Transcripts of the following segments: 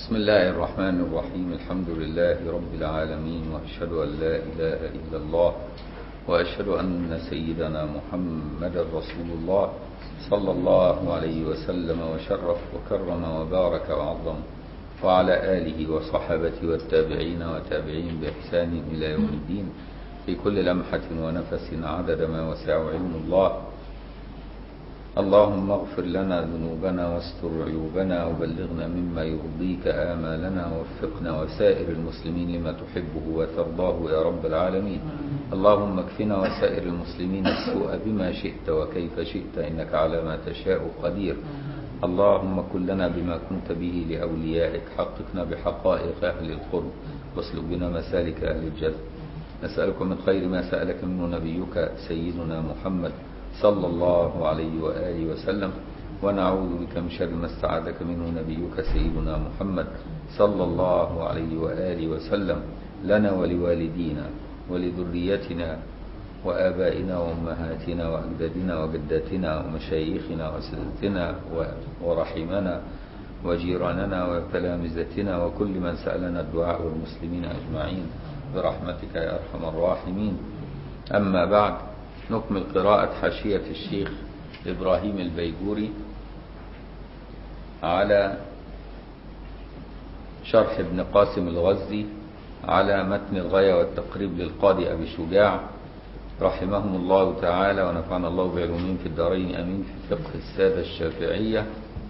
بسم الله الرحمن الرحيم الحمد لله رب العالمين وأشهد أن لا إله إلا الله وأشهد أن سيدنا محمد رسول الله صلى الله عليه وسلم وشرف وكرم وبارك وعظم وعلى آله وصحبه والتابعين وتابعين بإحسان إلى يوم الدين في كل لمحة ونفس عدد ما وسع علم الله اللهم اغفر لنا ذنوبنا واستر عيوبنا وبلغنا مما يرضيك آمالنا ووفقنا وسائر المسلمين لما تحبه وترضاه يا رب العالمين اللهم اكفنا وسائر المسلمين السوء بما شئت وكيف شئت إنك على ما تشاء قدير اللهم كن لنا بما كنت به لأوليائك حققنا بحقائق أهل القرب واسلك بنا مسالك أهل الجنة نسألك من خير ما سألك منه نبيك سيدنا محمد صلى الله عليه وآله وسلم ونعوذ بك من شر ما استعاذك منه نبيك سيدنا محمد صلى الله عليه وآله وسلم لنا ولوالدينا ولذريتنا وآبائنا وأمهاتنا وأجدادنا وجداتنا ومشايخنا وسادتنا ورحمنا وجيراننا وتلامذتنا وكل من سألنا الدعاء والمسلمين أجمعين برحمتك يا أرحم الراحمين أما بعد نكمل قراءة حاشية الشيخ إبراهيم البيجوري على شرح ابن قاسم الغزي على متن الغاية والتقريب للقاضي أبي شجاع رحمهم الله تعالى ونفعنا الله بعلومهم في الدارين أمين في فقه السادة الشافعية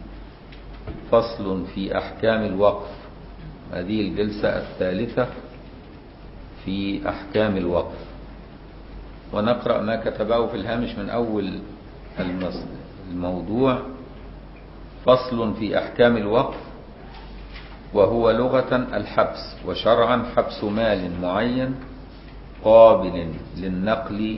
فصل في أحكام الوقف هذه الجلسة الثالثة في أحكام الوقف ونقرأ ما كتبه في الهامش من أول الموضوع فصل في أحكام الوقف وهو لغة الحبس وشرعا حبس مال معين قابل للنقل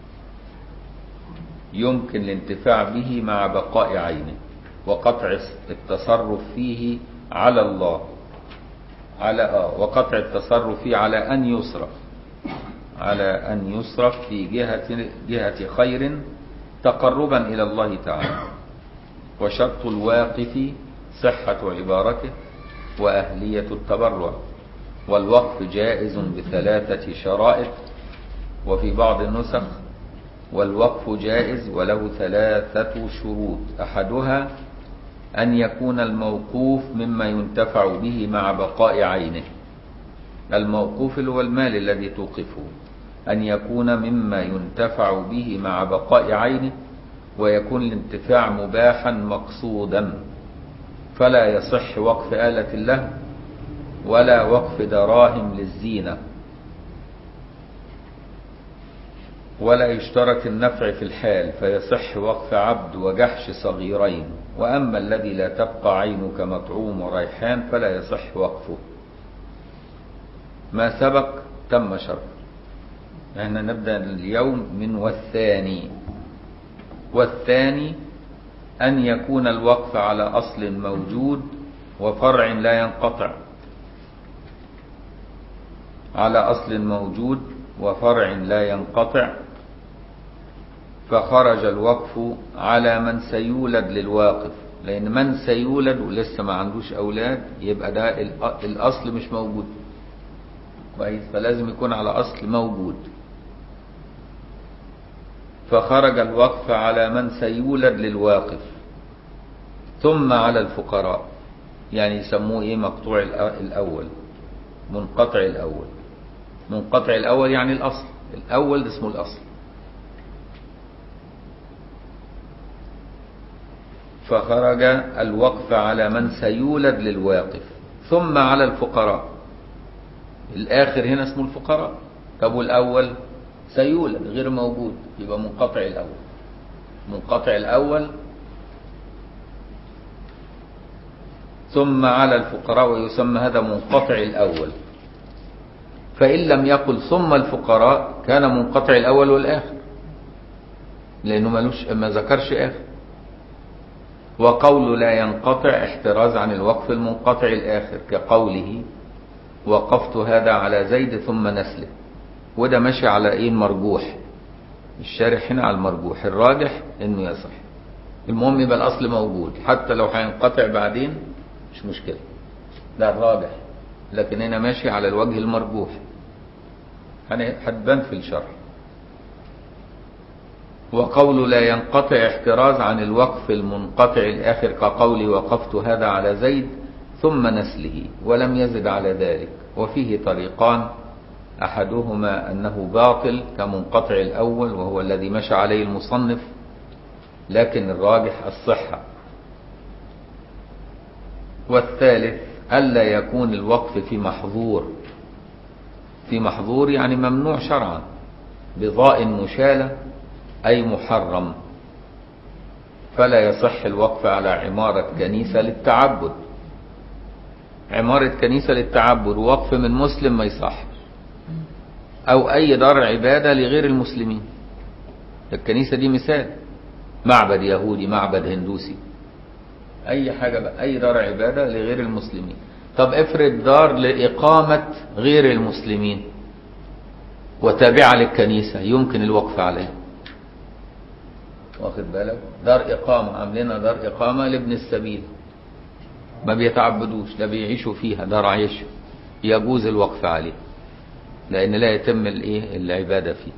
يمكن الانتفاع به مع بقاء عينه وقطع التصرف فيه على الله على آه وقطع التصرف فيه على أن يصرف على أن يصرف في جهة, جهة خير تقربا إلى الله تعالى وشرط الواقف صحة عبارته وأهلية التبرع والوقف جائز بثلاثة شرائط وفي بعض النسخ والوقف جائز وله ثلاثة شروط أحدها أن يكون الموقوف مما ينتفع به مع بقاء عينه الموقوف هو المال الذي توقفه أن يكون مما ينتفع به مع بقاء عينه ويكون الانتفاع مباحا مقصودا فلا يصح وقف آلة له ولا وقف دراهم للزينة ولا يشترط النفع في الحال فيصح وقف عبد وجحش صغيرين وأما الذي لا تبقى عينه كمطعوم وريحان فلا يصح وقفه ما سبق تم شرط احنا نبدأ اليوم من والثاني والثاني أن يكون الوقف على أصل موجود وفرع لا ينقطع على أصل موجود وفرع لا ينقطع فخرج الوقف على من سيولد للواقف لأن من سيولد ولسه ما عندوش أولاد يبقى ده الأصل مش موجود كويس فلازم يكون على أصل موجود فخرج الوقف على من سيولد للواقف ثم على الفقراء يعني يسموه ايه مقطوع الأول منقطع الأول منقطع الأول يعني الأصل الأول ده اسمه الأصل فخرج الوقف على من سيولد للواقف ثم على الفقراء الآخر هنا اسمه الفقراء طب والأول سيولد غير موجود يبقى منقطع الأول منقطع الأول ثم على الفقراء ويسمى هذا منقطع الأول فإن لم يقل ثم الفقراء كان منقطع الأول والآخر لأنه ملوش ما ذكرش آخر وقول لا ينقطع احتراز عن الوقف المنقطع الآخر كقوله وقفت هذا على زيد ثم نسله وده ماشي على ايه المرجوح الشارح هنا على المرجوح الراجح انه يصح المهم يبقى الاصل موجود حتى لو هينقطع بعدين مش مشكله ده الراجح لكن هنا ماشي على الوجه المرجوح هن- هتبان في الشرح وقول لا ينقطع احتراز عن الوقف المنقطع الآخر كقولي وقفت هذا على زيد ثم نسله ولم يزد على ذلك وفيه طريقان أحدهما أنه باطل كمنقطع الأول وهو الذي مشى عليه المصنف لكن الراجح الصحة والثالث ألا يكون الوقف في محظور في محظور يعني ممنوع شرعا بضاء مشالة أي محرم فلا يصح الوقف على عمارة كنيسة للتعبد عمارة كنيسة للتعبد ووقف من مسلم ما يصح أو أي دار عبادة لغير المسلمين الكنيسة دي مثال معبد يهودي معبد هندوسي أي حاجة بقى أي دار عبادة لغير المسلمين طب افرض دار لإقامة غير المسلمين وتابعة للكنيسة يمكن الوقف عليها واخد بالك دار إقامة عاملينها دار إقامة لابن السبيل ما بيتعبدوش لا بيعيشوا فيها دار عيش يجوز الوقف عليه لأن لا يتم الإيه العبادة فيه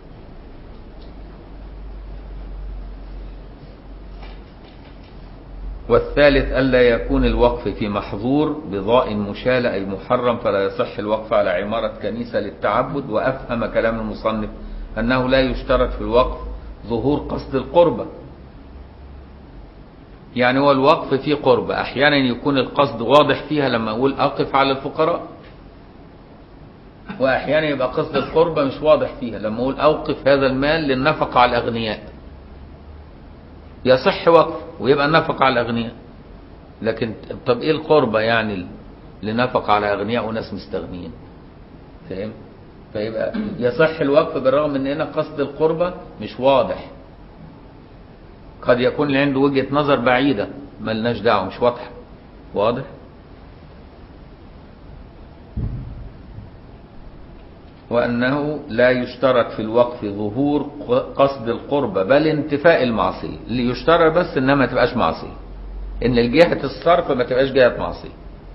والثالث ألا يكون الوقف في محظور بضاء مشالة أي محرم فلا يصح الوقف على عمارة كنيسة للتعبد وأفهم كلام المصنف أنه لا يشترط في الوقف ظهور قصد القربة يعني هو الوقف فيه قربة أحيانا يكون القصد واضح فيها لما أقول أقف على الفقراء وأحيانا يبقى قصد القربة مش واضح فيها لما أقول أوقف هذا المال للنفقة على الأغنياء يصح وقف ويبقى النفقة على الأغنياء لكن طب إيه القربة يعني لنفقة على أغنياء وناس مستغنيين فاهم فيبقى يصح الوقف بالرغم ان هنا قصد القربة مش واضح قد يكون اللي عنده وجهة نظر بعيدة ملناش دعوة مش واضحة واضح وأنه لا يشترط في الوقف ظهور قصد القربة بل انتفاء المعصية اللي يشترط بس انها ما تبقاش معصية ان الجهة الصرف ما تبقاش جهة معصية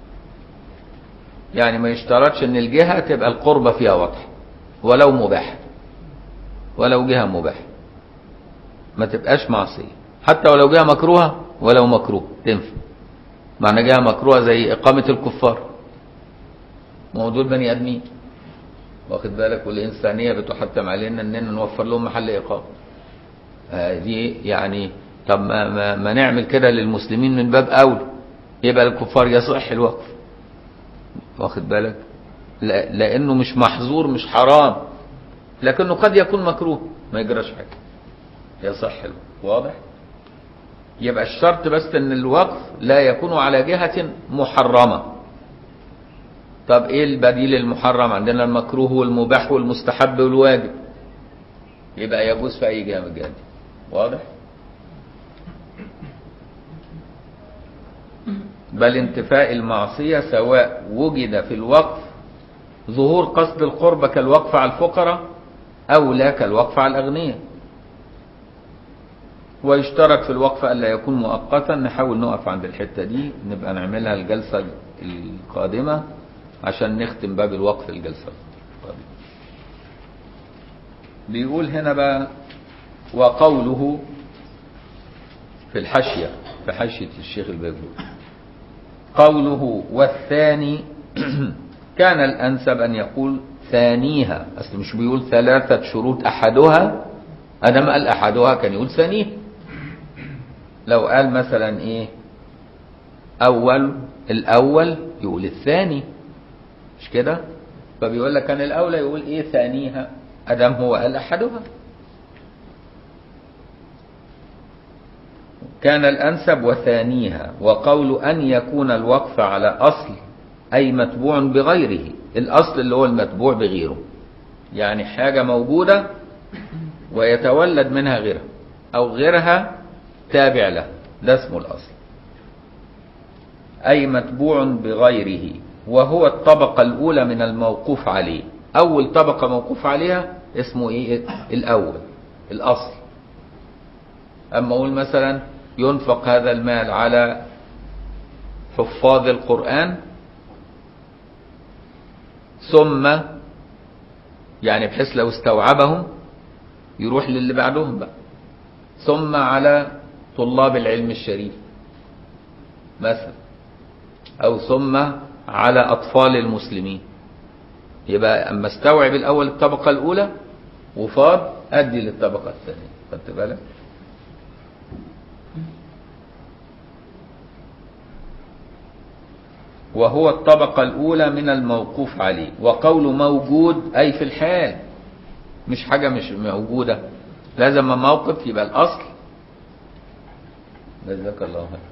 يعني ما يشترطش ان الجهة تبقى القربة فيها واضحة ولو مباح ولو جهة مباح ما تبقاش معصية حتى ولو جهة مكروهة ولو مكروه تنفع معنى جهة مكروهة زي إقامة الكفار موضوع بني آدمين واخد بالك والإنسانية بتحتم علينا إننا نوفر لهم محل إقامة آه دي يعني طب ما, ما, ما نعمل كده للمسلمين من باب أولى يبقى الكفار يصح الوقف واخد بالك لا لانه مش محظور مش حرام لكنه قد يكون مكروه ما يجراش حاجه يصح الوقف واضح يبقى الشرط بس ان الوقف لا يكون على جهة محرمة طب ايه البديل المحرم عندنا المكروه والمباح والمستحب والواجب يبقى يجوز في اي جهة من الجهات دي واضح بل انتفاء المعصية سواء وجد في الوقف ظهور قصد القربة كالوقف على الفقراء أو لا كالوقف على الأغنياء ويشترط في الوقف ألا يكون مؤقتا نحاول نقف عند الحتة دي نبقى نعملها الجلسة القادمة عشان نختم باب الوقف الجلسة القادمة بيقول هنا بقى وقوله في الحاشية في حاشية الشيخ البيبوي قوله والثاني كان الأنسب أن يقول ثانيها أصل مش بيقول ثلاثة شروط أحدها أدم قال أحدها كان يقول ثانيها لو قال مثلا إيه أول الأول يقول الثاني مش كده فبيقول لك كان الأولى يقول إيه ثانيها أدم هو قال أحدها كان الأنسب وثانيها وقول أن يكون الوقف على أصل أي متبوع بغيره الأصل اللي هو المتبوع بغيره يعني حاجة موجودة ويتولد منها غيرها أو غيرها تابع له ده اسمه الأصل أي متبوع بغيره وهو الطبقة الأولى من الموقوف عليه أول طبقة موقوف عليها اسمه إيه الأول الأصل أما أقول مثلا ينفق هذا المال على حفاظ القرآن ثم يعني بحيث لو استوعبهم يروح للي بعدهم بقى ثم على طلاب العلم الشريف مثلا او ثم على اطفال المسلمين يبقى اما استوعب الاول الطبقه الاولى وفاض ادي للطبقه الثانيه خدت بالك وهو الطبقة الأولى من الموقوف عليه وقول موجود أي في الحال مش حاجة مش موجودة لازم موقف يبقى الأصل جزاك الله خير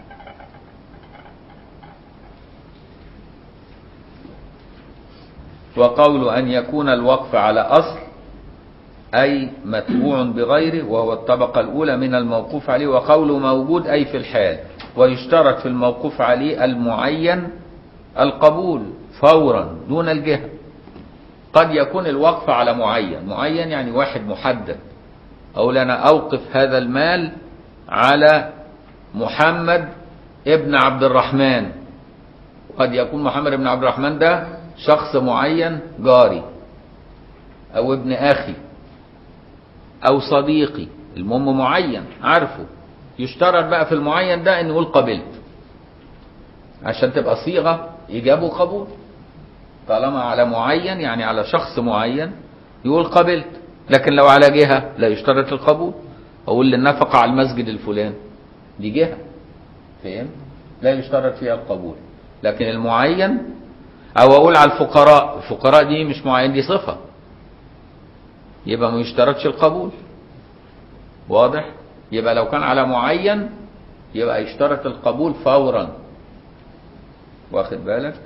وقول أن يكون الوقف على أصل أي متبوع بغيره وهو الطبقة الأولى من الموقوف عليه وقول موجود أي في الحال ويشترط في الموقوف عليه المعين القبول فورا دون الجهة قد يكون الوقف على معين معين يعني واحد محدد أقول أنا أوقف هذا المال على محمد ابن عبد الرحمن قد يكون محمد ابن عبد الرحمن ده شخص معين جاري أو ابن أخي أو صديقي المهم معين عارفه يشترط بقى في المعين ده ان يقول قبلت عشان تبقى صيغه ايجاب وقبول طالما على معين يعني على شخص معين يقول قبلت لكن لو على جهه لا يشترط القبول اقول للنفقه على المسجد الفلاني دي جهه فهم لا يشترط فيها القبول لكن المعين او اقول على الفقراء الفقراء دي مش معين دي صفه يبقى ما يشترطش القبول واضح يبقى لو كان على معين يبقى يشترط القبول فورا واخد بالك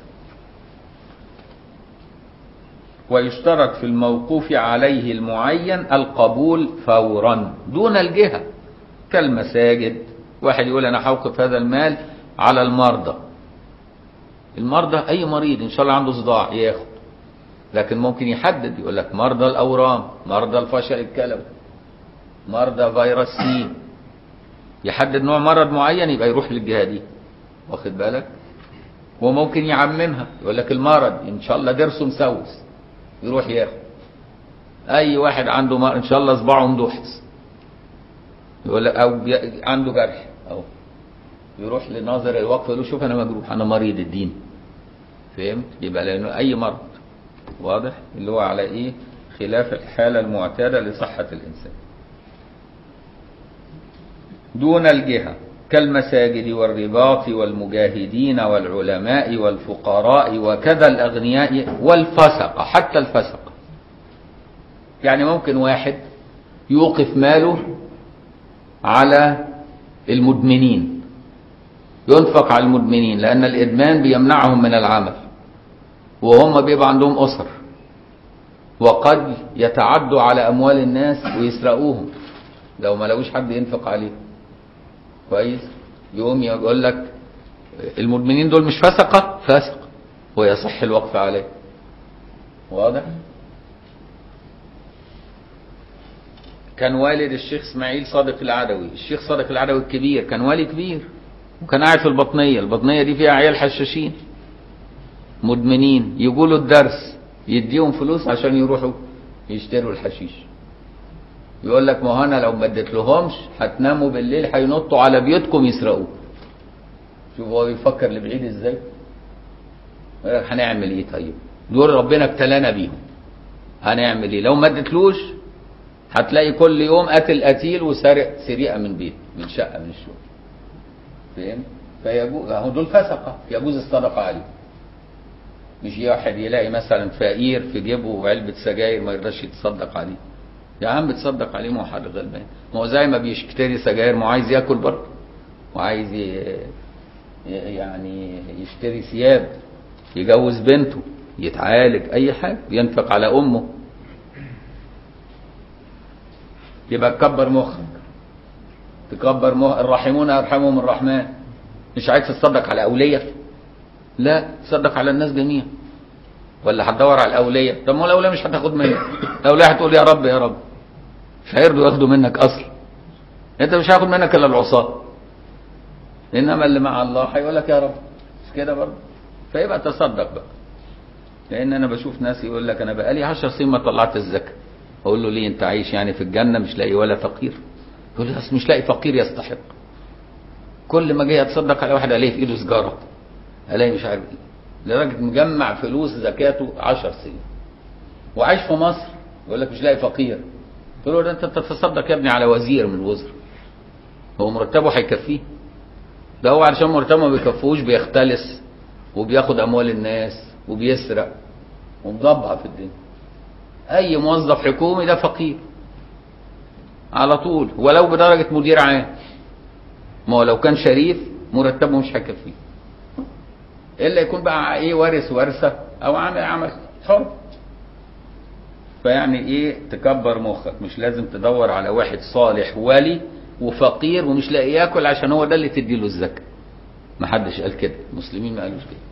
ويشترط في الموقوف عليه المعين القبول فورا دون الجهة كالمساجد واحد يقول انا هوقف هذا المال على المرضى المرضى اي مريض ان شاء الله عنده صداع ياخد لكن ممكن يحدد يقول لك مرضى الاورام مرضى الفشل الكلوي مرضى فيروس سي يحدد نوع مرض معين يبقى يروح للجهه دي واخد بالك وممكن يعممها يقول لك المرض ان شاء الله ضرسه مسوس يروح ياخد اي واحد عنده مرض ان شاء الله صباعه مدوحس يقول لك او بي... عنده جرح اهو يروح لناظر الوقف يقول له شوف انا مجروح انا مريض الدين فهمت يبقى لانه اي مرض واضح اللي هو على ايه خلاف الحاله المعتاده لصحه الانسان دون الجهة كالمساجد والرباط والمجاهدين والعلماء والفقراء وكذا الأغنياء والفسق حتى الفسق يعني ممكن واحد يوقف ماله على المدمنين ينفق على المدمنين لأن الإدمان بيمنعهم من العمل وهم بيبقى عندهم أسر وقد يتعدوا على أموال الناس ويسرقوهم لو ما لقوش حد ينفق عليه كويس يقوم يقول لك المدمنين دول مش فسقة فاسق ويصح الوقف عليه واضح كان والد الشيخ اسماعيل صادق العدوي الشيخ صادق العدوي الكبير كان والي كبير وكان قاعد في البطنية البطنية دي فيها عيال حشاشين مدمنين يقولوا الدرس يديهم فلوس عشان يروحوا يشتروا الحشيش يقول لك ما هو انا لو ما اديتلهمش هتناموا بالليل هينطوا على بيوتكم يسرقوه شوف هو بيفكر لبعيد ازاي يقول لك هنعمل ايه طيب دول ربنا ابتلانا بيهم هنعمل ايه لو ما اديتلوش هتلاقي كل يوم قاتل قتيل وسارق سرقه من بيت من شقه من الشغل فاهم فيجوز هو دول فسقه يجوز الصدقه عليهم مش واحد يلاقي مثلا فقير في جيبه علبه سجاير ما يرضاش يتصدق عليه يا عم بتصدق عليه ما هو حد غلبان ما هو زي ما بيشتري سجاير ما هو عايز ياكل برضه وعايز يعني يشتري ثياب يجوز بنته يتعالج اي حاجه ينفق على امه يبقى تكبر مخك تكبر مخ الراحمون يرحمهم الرحمن مش عايز تصدق على اولياء لا تصدق على الناس جميعا ولا هتدور على الاولياء طب ما الاولياء مش هتاخد منك الاولياء هتقول يا رب يا رب مش هيرضوا ياخدوا منك اصلا انت مش هياخد منك الا العصاه انما اللي مع الله هيقول لك يا رب مش كده برضه فيبقى تصدق بقى لان انا بشوف ناس يقول لك انا بقالي 10 سنين ما طلعت الزكاه اقول له ليه انت عايش يعني في الجنه مش لاقي ولا فقير يقول لي اصل مش لاقي فقير يستحق كل ما جاي اتصدق على واحد الاقي في ايده سجاره الاقي مش عارف ايه لدرجه مجمع فلوس زكاته 10 سنين وعايش في مصر يقول لك مش لاقي فقير قلت له ده انت تتصدق يا ابني على وزير من الوزراء هو مرتبه هيكفيه ده هو علشان مرتبه ما بيكفوش بيختلس وبياخد اموال الناس وبيسرق ومضبع في الدنيا اي موظف حكومي ده فقير على طول ولو بدرجة مدير عام ما هو لو كان شريف مرتبه مش هيكفيه الا يكون بقى ايه وارث ورثة او عامل عمل حر فيعني ايه تكبر مخك مش لازم تدور على واحد صالح ولي وفقير ومش لاقي ياكل عشان هو ده اللي تديله الزكاه ما حدش قال كده المسلمين ما قالوش كده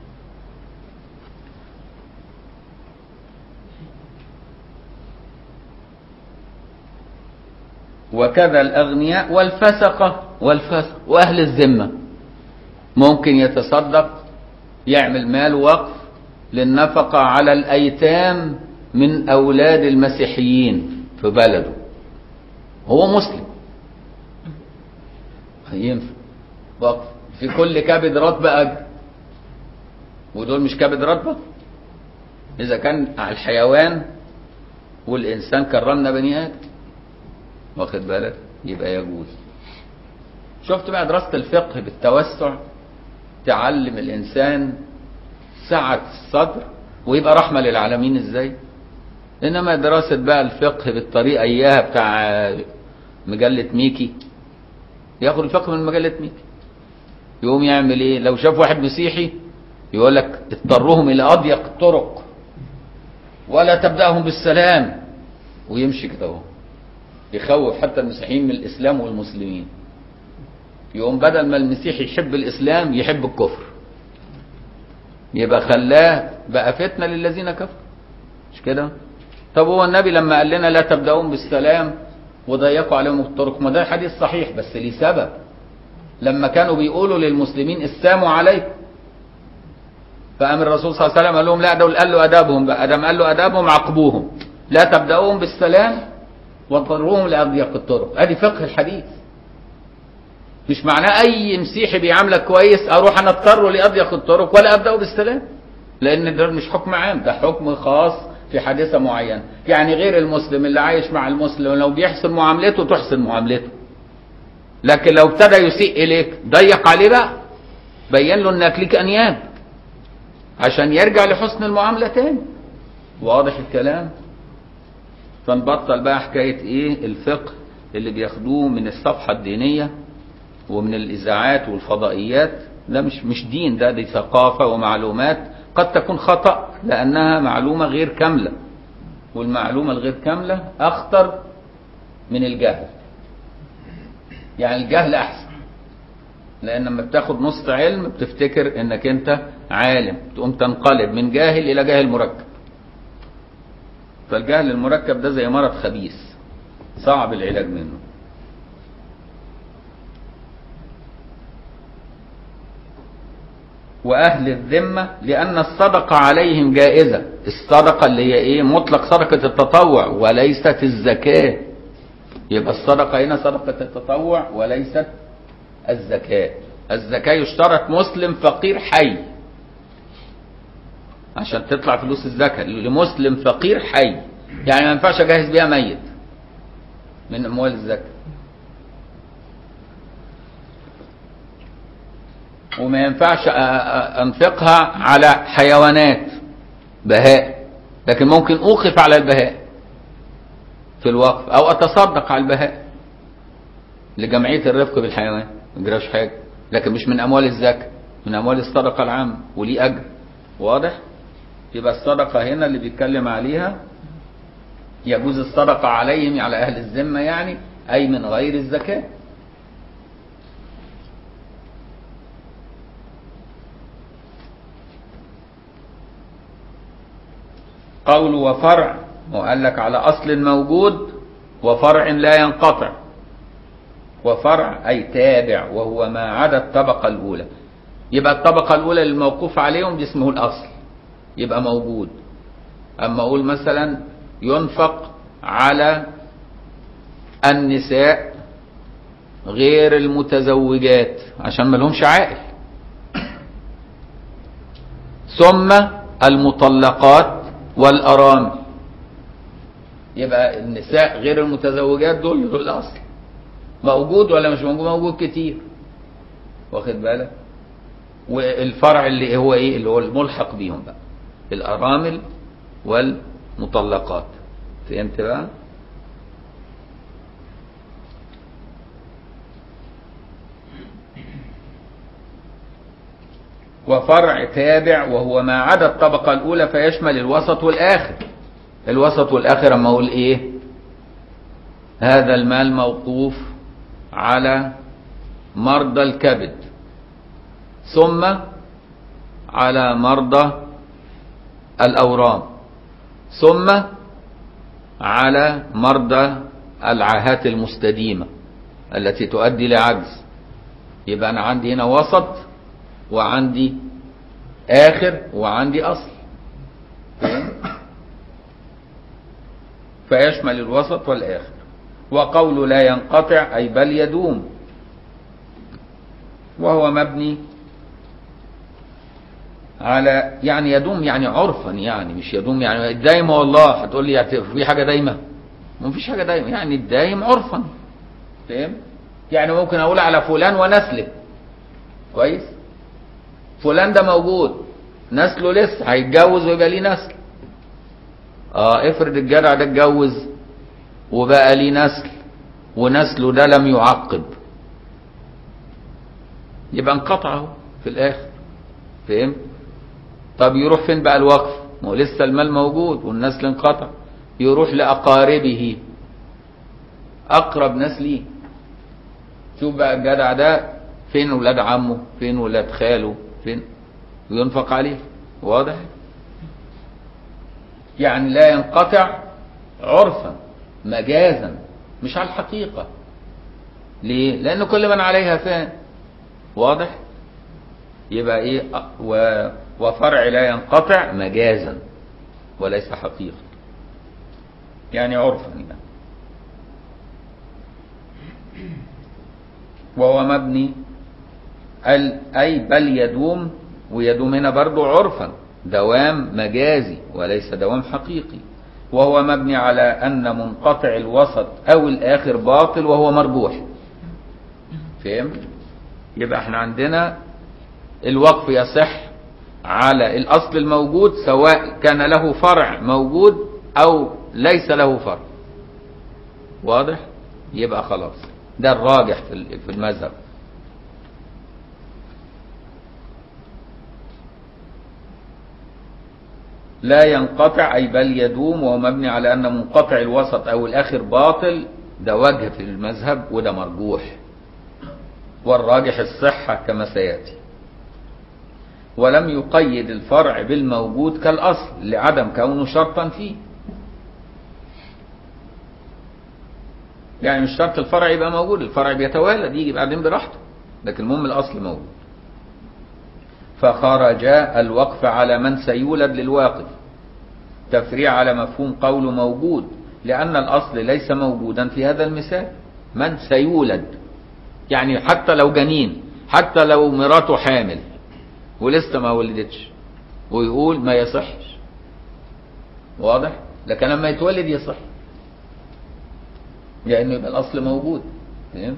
وكذا الأغنياء والفسقة والفسق وأهل الذمة ممكن يتصدق يعمل مال وقف للنفقة على الأيتام من أولاد المسيحيين في بلده هو مسلم ينفع وقف في كل كبد رطبة أجر ودول مش كبد رطبة إذا كان على الحيوان والإنسان كرمنا بني آدم واخد بالك يبقى يجوز شفت بقى دراسة الفقه بالتوسع تعلم الإنسان سعة الصدر ويبقى رحمة للعالمين إزاي إنما دراسة بقى الفقه بالطريقة إياها بتاع مجلة ميكي ياخد الفقه من مجلة ميكي يقوم يعمل ايه لو شاف واحد مسيحي يقول لك اضطرهم الى اضيق الطرق ولا تبداهم بالسلام ويمشي كده اهو يخوف حتى المسيحيين من الاسلام والمسلمين يقوم بدل ما المسيحي يحب الاسلام يحب الكفر يبقى خلاه بقى فتنه للذين كفروا مش كده طب هو النبي لما قال لنا لا تبداهم بالسلام وضيقوا عليهم الطرق ما ده حديث صحيح بس ليه سبب لما كانوا بيقولوا للمسلمين اسلموا عليكم فقام الرسول صلى الله عليه وسلم قال لهم لا دول قال له ادابهم بقى ادم قال له ادابهم عاقبوهم لا تبداوهم بالسلام واضطروهم لاضيق الطرق ادي فقه الحديث مش معناه اي مسيحي بيعاملك كويس اروح انا اضطره لاضيق الطرق ولا ابداه بالسلام لان ده مش حكم عام ده حكم خاص في حادثه معينه يعني غير المسلم اللي عايش مع المسلم لو بيحسن معاملته تحسن معاملته لكن لو ابتدى يسيء اليك ضيق عليه بقى بين له انك ليك انياب عشان يرجع لحسن المعامله تاني واضح الكلام فنبطل بقى حكايه ايه الفقه اللي بياخدوه من الصفحه الدينيه ومن الاذاعات والفضائيات ده مش مش دين ده دي ثقافه ومعلومات قد تكون خطا لانها معلومه غير كامله والمعلومه الغير كامله اخطر من الجهل يعني الجهل احسن لان لما بتاخد نص علم بتفتكر انك انت عالم تقوم تنقلب من جاهل الى جاهل مركب فالجهل المركب ده زي مرض خبيث صعب العلاج منه واهل الذمه لان الصدقه عليهم جائزه الصدقه اللي هي ايه مطلق صدقه التطوع وليست الزكاه يبقى الصدقه هنا صدقه التطوع وليست الزكاه الزكاه يشترط مسلم فقير حي عشان تطلع فلوس الزكاه لمسلم فقير حي يعني ما ينفعش اجهز بيها ميت من اموال الزكاه وما ينفعش انفقها على حيوانات بهاء لكن ممكن اوقف على البهاء في الوقف او اتصدق على البهاء لجمعيه الرفق بالحيوان ما يجراش حاجه لكن مش من اموال الزكاه من اموال الصدقه العامه وليه اجر واضح يبقى الصدقه هنا اللي بيتكلم عليها يجوز الصدقه عليهم على اهل الذمه يعني اي من غير الزكاه قول وفرع وقال لك على أصل موجود وفرع لا ينقطع وفرع أي تابع وهو ما عدا الطبقة الأولى يبقى الطبقة الأولى الموقوف عليهم دي اسمه الأصل يبقى موجود اما اقول مثلا ينفق على النساء غير المتزوجات عشان ما لهمش عائل ثم المطلقات والارامل يبقى النساء غير المتزوجات دول دول الاصل موجود ولا مش موجود موجود كتير واخد بالك والفرع اللي هو ايه اللي هو الملحق بيهم بقى الارامل والمطلقات فهمت بقى وفرع تابع وهو ما عدا الطبقة الأولى فيشمل الوسط والآخر الوسط والآخر أما أقول إيه هذا المال موقوف على مرضى الكبد ثم على مرضى الأورام ثم على مرضى العاهات المستديمة التي تؤدي لعجز يبقى أنا عندي هنا وسط وعندي آخر وعندي أصل فيشمل الوسط والآخر وقول لا ينقطع أي بل يدوم وهو مبني على يعني يدوم يعني عرفا يعني مش يدوم يعني دايما والله هتقول لي يعني في حاجه دايمه ما فيش حاجه دايمه يعني الدايم عرفا فاهم يعني ممكن اقول على فلان ونسله كويس فلان ده موجود نسله لسه هيتجوز ويبقى ليه نسل اه افرض الجدع ده اتجوز وبقى ليه نسل ونسله ده لم يعقب يبقى انقطع اهو في الاخر فهمت طب يروح فين بقى الوقف ما هو لسه المال موجود والنسل انقطع يروح لاقاربه اقرب ناس ليه شوف بقى الجدع ده فين ولاد عمه فين ولاد خاله فين وينفق عليه واضح يعني لا ينقطع عرفا مجازا مش على الحقيقة ليه لأن كل من عليها فان واضح يبقى ايه و وفرع لا ينقطع مجازا وليس حقيقة يعني عرفا يعني. وهو مبني ال أي بل يدوم ويدوم هنا برضو عرفا دوام مجازي وليس دوام حقيقي وهو مبني على أن منقطع الوسط أو الآخر باطل وهو مربوح فهم؟ يبقى احنا عندنا الوقف يصح على الأصل الموجود سواء كان له فرع موجود أو ليس له فرع واضح؟ يبقى خلاص ده الراجح في المذهب لا ينقطع أي بل يدوم وهو مبني على أن منقطع الوسط أو الآخر باطل ده وجه في المذهب وده مرجوح والراجح الصحة كما سيأتي ولم يقيد الفرع بالموجود كالأصل لعدم كونه شرطا فيه يعني مش شرط الفرع يبقى موجود الفرع بيتوالد يجي بعدين براحته لكن المهم الأصل موجود فخرج الوقف على من سيولد للواقف تفريع على مفهوم قول موجود لأن الأصل ليس موجودا في هذا المثال من سيولد يعني حتى لو جنين حتى لو مراته حامل ولسه ما ولدتش ويقول ما يصحش واضح لكن لما يتولد يصح لأنه يبقى الأصل موجود فهمت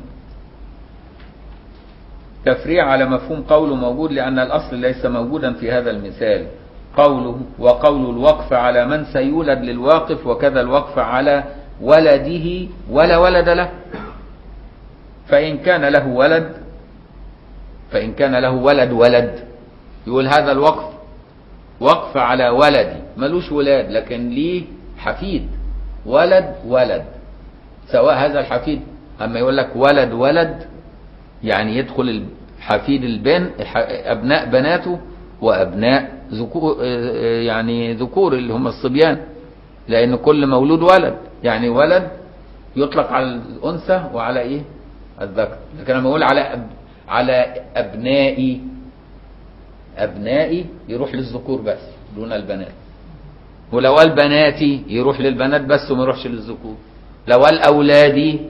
تفريع على مفهوم قوله موجود لأن الأصل ليس موجودا في هذا المثال قوله وقول الوقف على من سيولد للواقف وكذا الوقف على ولده ولا ولد له فإن كان له ولد فإن كان له ولد ولد يقول هذا الوقف وقف على ولدي ملوش ولاد لكن ليه حفيد ولد ولد سواء هذا الحفيد أما يقول لك ولد ولد يعني يدخل حفيد البن أبناء بناته وأبناء ذكور يعني ذكور اللي هم الصبيان لأن كل مولود ولد يعني ولد يطلق على الأنثى وعلى إيه الذكر لكن لما أقول على أب على أبنائي أبنائي يروح للذكور بس دون البنات ولو قال بناتي يروح للبنات بس وما يروحش للذكور لو قال أولادي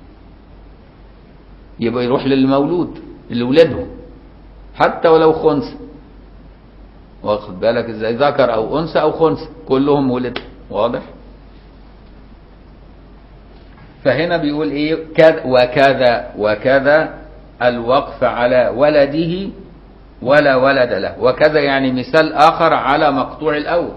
يبقى يروح للمولود اللي ولدهم حتى ولو خنثى واخد بالك ازاي ذكر او انثى او خنثى كلهم ولد واضح فهنا بيقول ايه كذا وكذا وكذا الوقف على ولده ولا ولد له وكذا يعني مثال اخر على مقطوع الاول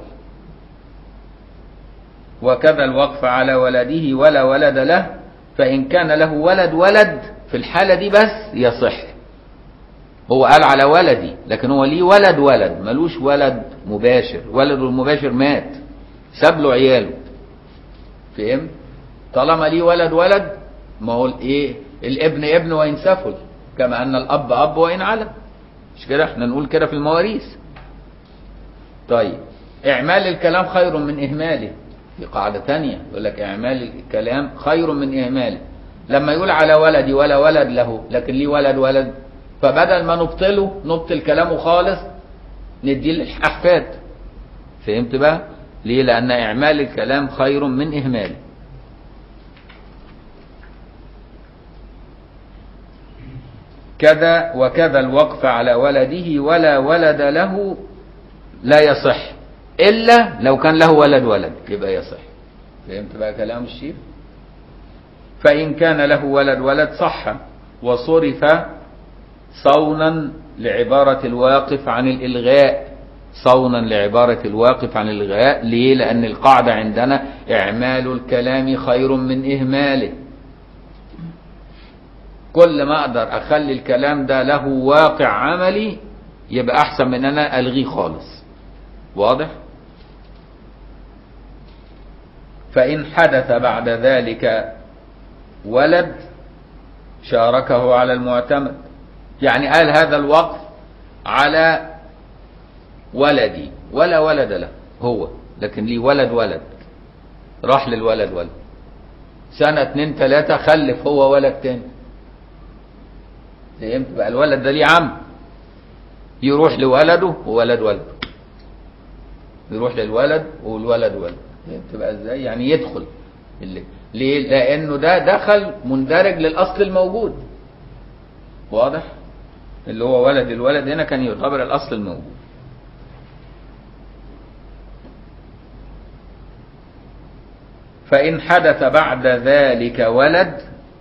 وكذا الوقف على ولده ولا ولد له فان كان له ولد ولد في الحالة دي بس يصح هو قال على ولدي لكن هو ليه ولد ولد ملوش ولد مباشر ولد المباشر مات ساب له عياله فهم طالما ليه ولد ولد ما هو الايه الابن ابن وان سفل كما ان الاب اب وان علم مش كده احنا نقول كده في المواريث طيب اعمال الكلام خير من اهماله في قاعده ثانيه يقول لك اعمال الكلام خير من اهماله لما يقول على ولدي ولا ولد له لكن ليه ولد ولد فبدل ما نبطله نبطل كلامه خالص نديه للاحفاد فهمت بقى ليه لان اعمال الكلام خير من اهماله كذا وكذا الوقف على ولده ولا ولد له لا يصح الا لو كان له ولد ولد يبقى يصح فهمت بقى كلام الشيخ فإن كان له ولد ولد صح وصرف صونا لعبارة الواقف عن الإلغاء صونا لعبارة الواقف عن الإلغاء ليه؟ لأن القاعدة عندنا إعمال الكلام خير من إهماله كل ما أقدر أخلي الكلام ده له واقع عملي يبقى أحسن من أنا ألغيه خالص واضح؟ فإن حدث بعد ذلك ولد شاركه على المعتمد يعني قال هذا الوقف على ولدي ولا ولد له هو لكن ليه ولد ولد راح للولد ولد سنة اتنين تلاتة خلف هو ولد تاني فهمت بقى الولد ده ليه عم يروح لولده وولد ولد يروح للولد والولد ولد فهمت بقى ازاي يعني يدخل اللي ليه؟ لأنه ده دخل مندرج للأصل الموجود. واضح؟ اللي هو ولد الولد هنا كان يعتبر الأصل الموجود. فإن حدث بعد ذلك ولد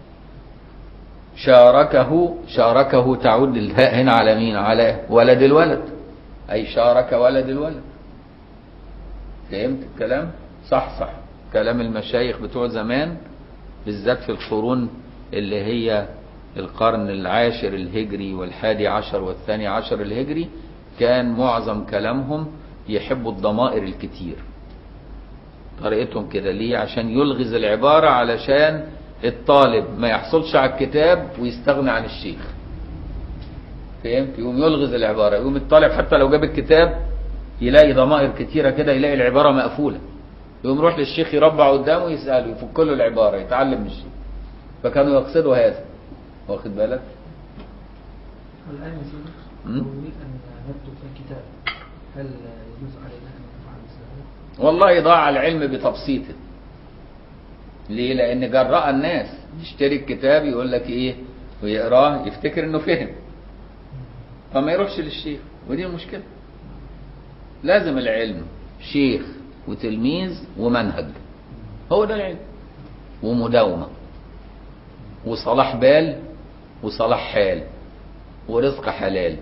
شاركه شاركه تعود الهاء هنا على مين؟ على ولد الولد. أي شارك ولد الولد. فهمت الكلام؟ صح صح. كلام المشايخ بتوع زمان بالذات في القرون اللي هي القرن العاشر الهجري والحادي عشر والثاني عشر الهجري كان معظم كلامهم يحبوا الضمائر الكتير طريقتهم كده ليه عشان يلغز العبارة علشان الطالب ما يحصلش على الكتاب ويستغنى عن الشيخ فهمت يقوم يلغز العبارة يقوم الطالب حتى لو جاب الكتاب يلاقي ضمائر كتيرة كده يلاقي العبارة مقفولة يقوم يروح للشيخ يربع قدامه يسأله يفك له العبارة يتعلم من الشيخ فكانوا يقصدوا هذا واخد بالك الآن يا سيدي مم. لو نريد أن نكتب في كتاب هل يجوز علينا أن نفعل مثل هذا؟ والله ضاع العلم بتبسيطه ليه لان جراء الناس يشتري الكتاب يقول لك ايه ويقراه يفتكر انه فهم فما يروحش للشيخ ودي المشكله لازم العلم شيخ وتلميذ ومنهج هو ده العلم ومداومه وصلاح بال وصلاح حال ورزق حلال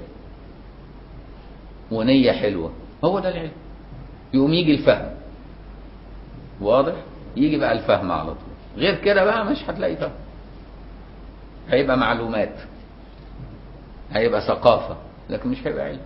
ونية حلوة هو ده العلم يقوم يجي الفهم واضح يجي بقى الفهم على طول غير كده بقى مش هتلاقي فهم هيبقى معلومات هيبقى ثقافة لكن مش هيبقى علم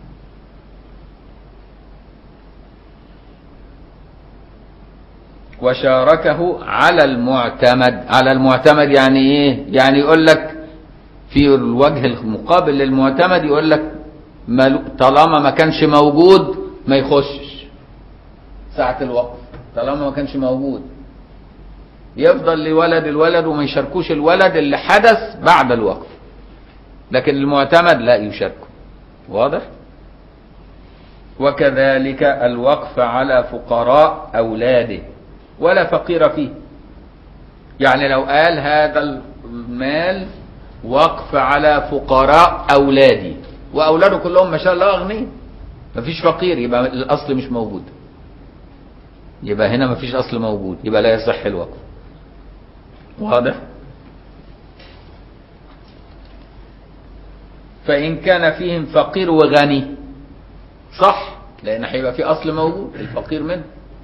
وشاركه على المعتمد على المعتمد يعني ايه يعني يقول لك في الوجه المقابل للمعتمد يقول لك ملو- طالما ما كانش موجود ما يخشش ساعة الوقف طالما ما كانش موجود يفضل لولد الولد وما يشاركوش الولد اللي حدث بعد الوقف لكن المعتمد لا يشاركه واضح وكذلك الوقف على فقراء أولاده ولا فقير فيه يعني لو قال هذا المال وقف على فقراء أولادي وأولاده كلهم ما شاء الله أغنياء مفيش فقير يبقى الأصل مش موجود يبقى هنا مفيش أصل موجود يبقى لا يصح الوقف واضح فإن كان فيهم فقير وغني صح لأن هيبقى في أصل موجود الفقير منه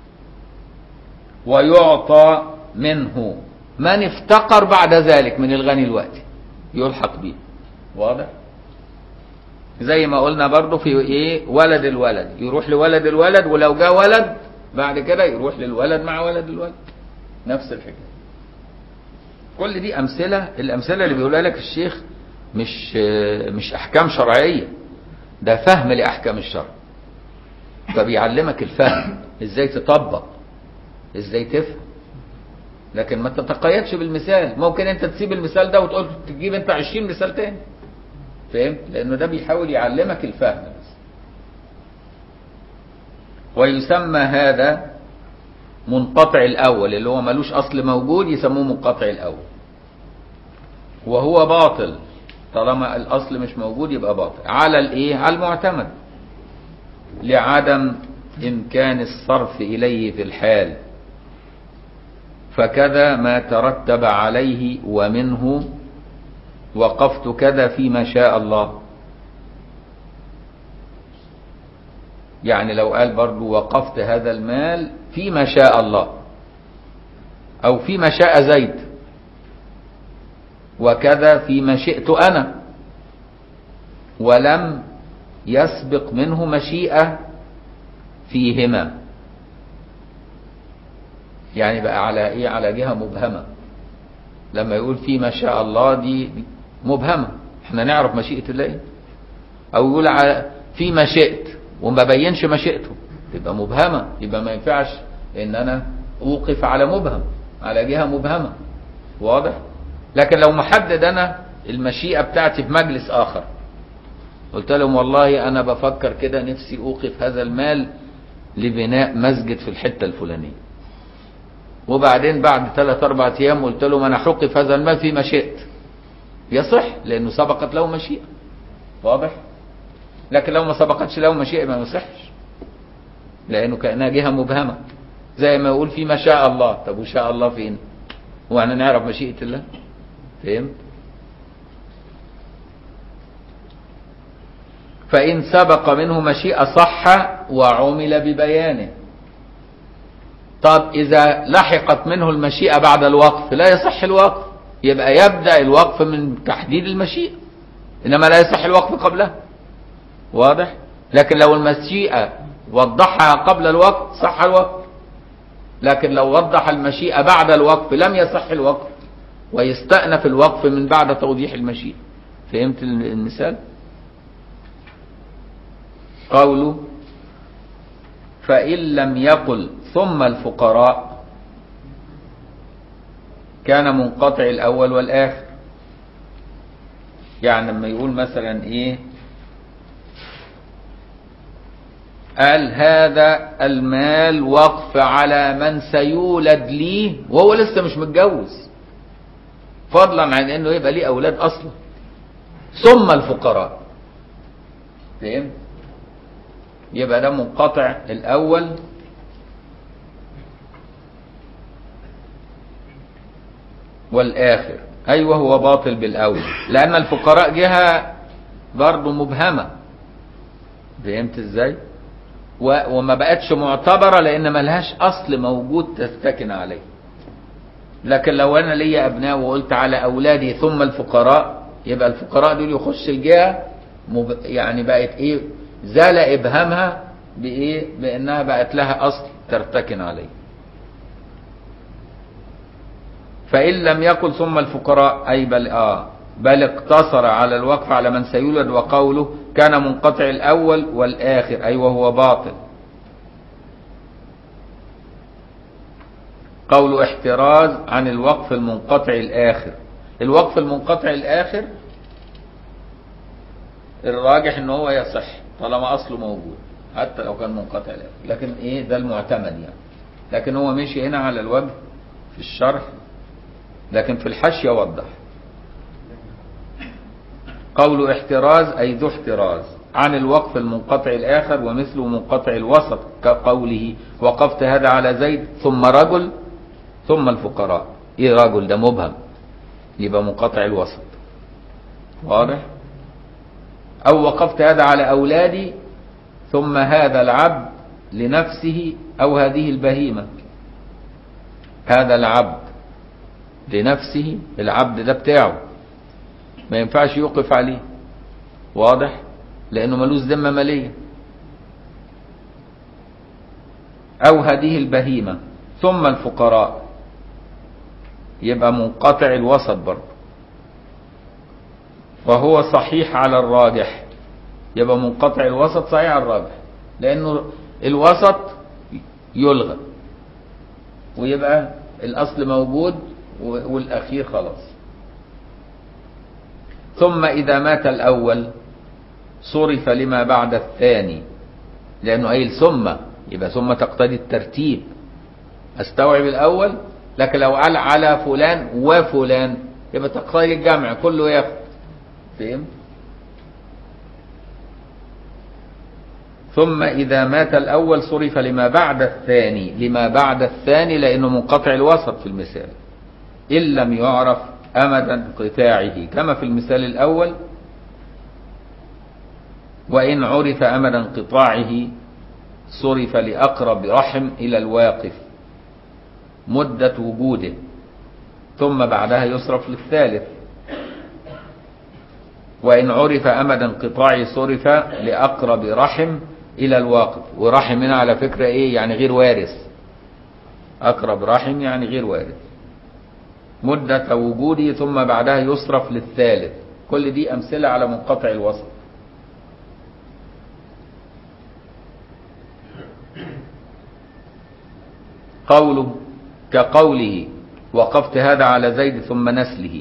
ويعطى منه من افتقر بعد ذلك من الغني الوقت يلحق به واضح زي ما قلنا برضو في ايه ولد الولد يروح لولد الولد ولو جاء ولد بعد كده يروح للولد مع ولد الولد نفس الحكايه كل دي امثله الامثله اللي بيقولها لك الشيخ مش مش احكام شرعيه ده فهم لاحكام الشرع فبيعلمك الفهم ازاي تطبق ازاي تفهم لكن ما تتقيدش بالمثال ممكن انت تسيب المثال ده وتقول تجيب انت 20 مثال تاني فهمت لانه ده بيحاول يعلمك الفهم بس ويسمى هذا منقطع الاول اللي هو ملوش اصل موجود يسموه منقطع الاول وهو باطل طالما الاصل مش موجود يبقى باطل على الايه على المعتمد لعدم امكان الصرف اليه في الحال فكذا ما ترتب عليه ومنه وقفت كذا فيما شاء الله يعني لو قال برضو وقفت هذا المال فيما شاء الله او فيما شاء زيد وكذا فيما شئت انا ولم يسبق منه مشيئة فيهما يعني بقى على ايه على جهة مبهمة لما يقول فيما شاء الله دي مبهمة احنا نعرف مشيئة الله ايه او يقول على فيما شئت وما بينش مشيئته تبقى مبهمة يبقى ما ينفعش ان انا اوقف على مبهم على جهة مبهمة واضح لكن لو محدد انا المشيئة بتاعتي في مجلس اخر قلت لهم والله انا بفكر كده نفسي اوقف هذا المال لبناء مسجد في الحتة الفلانية وبعدين بعد ثلاث اربع ايام قلت لهم انا حقف هذا المال فيما شئت يصح لانه سبقت له مشيئة واضح لكن لو ما سبقتش له مشيئة ما يصحش لانه كانها جهة مبهمة زي ما يقول فيما شاء الله طب وشاء الله فين وانا نعرف مشيئة الله فهمت فإن سبق منه مشيئة صح وعمل ببيانه طب إذا لحقت منه المشيئة بعد الوقف لا يصح الوقف يبقى يبدأ الوقف من تحديد المشيئة إنما لا يصح الوقف قبلها واضح لكن لو المشيئة وضحها قبل الوقف صح الوقف لكن لو وضح المشيئة بعد الوقف لم يصح الوقف ويستأنف الوقف من بعد توضيح المشيئة فهمت المثال قوله فإن لم يقل ثم الفقراء كان منقطع الأول والآخر يعني لما يقول مثلا إيه قال هذا المال وقف على من سيولد ليه وهو لسه مش متجوز فضلا عن انه يبقى ليه اولاد اصلا ثم الفقراء فهمت يبقى ده منقطع الاول والاخر ايوه هو باطل بالاول لان الفقراء جهه برضه مبهمه فهمت ازاي وما بقتش معتبره لان ملهاش اصل موجود تستكن عليه لكن لو انا ليا ابناء وقلت على اولادي ثم الفقراء يبقى الفقراء دول يخش الجهه مب... يعني بقت ايه زال ابهامها بايه بانها بقت لها اصل ترتكن عليه فان لم يقل ثم الفقراء اي بل اه بل اقتصر على الوقف على من سيولد وقوله كان منقطع الاول والاخر اي وهو باطل قول احتراز عن الوقف المنقطع الاخر الوقف المنقطع الاخر الراجح ان هو يصح طالما اصله موجود حتى لو كان منقطع الآخر لكن إيه ده المعتمد يعني لكن هو مشي هنا على الوجه في الشرح لكن في الحاشية وضح قول احتراز أي ذو احتراز عن الوقف المنقطع الآخر ومثله منقطع الوسط كقوله وقفت هذا على زيد ثم رجل ثم الفقراء ايه رجل ده مبهم يبقى منقطع الوسط واضح او وقفت هذا على اولادي ثم هذا العبد لنفسه او هذه البهيمة هذا العبد لنفسه العبد ده بتاعه ما ينفعش يوقف عليه واضح لانه ملوش ذمه ماليه او هذه البهيمه ثم الفقراء يبقى منقطع الوسط برضه وهو صحيح على الراجح يبقى منقطع الوسط صحيح على الراجح لانه الوسط يلغى ويبقى الاصل موجود والاخير خلاص ثم اذا مات الاول صرف لما بعد الثاني لانه قايل ثم يبقى ثم تقتضي الترتيب استوعب الاول لكن لو قال على فلان وفلان يبقى تقتضي الجمع كله ياخد فهمت ثم إذا مات الأول صرف لما بعد الثاني لما بعد الثاني لأنه منقطع الوسط في المثال إن لم يعرف أمد انقطاعه كما في المثال الأول وإن عرف أمد انقطاعه صرف لأقرب رحم إلى الواقف مدة وجوده ثم بعدها يصرف للثالث وإن عرف أمد انقطاعه صرف لأقرب رحم إلى الواقف ورحم هنا على فكرة إيه يعني غير وارث أقرب رحم يعني غير وارث مدة وجوده ثم بعدها يصرف للثالث كل دي أمثلة على منقطع الوسط قوله كقوله وقفت هذا على زيد ثم نسله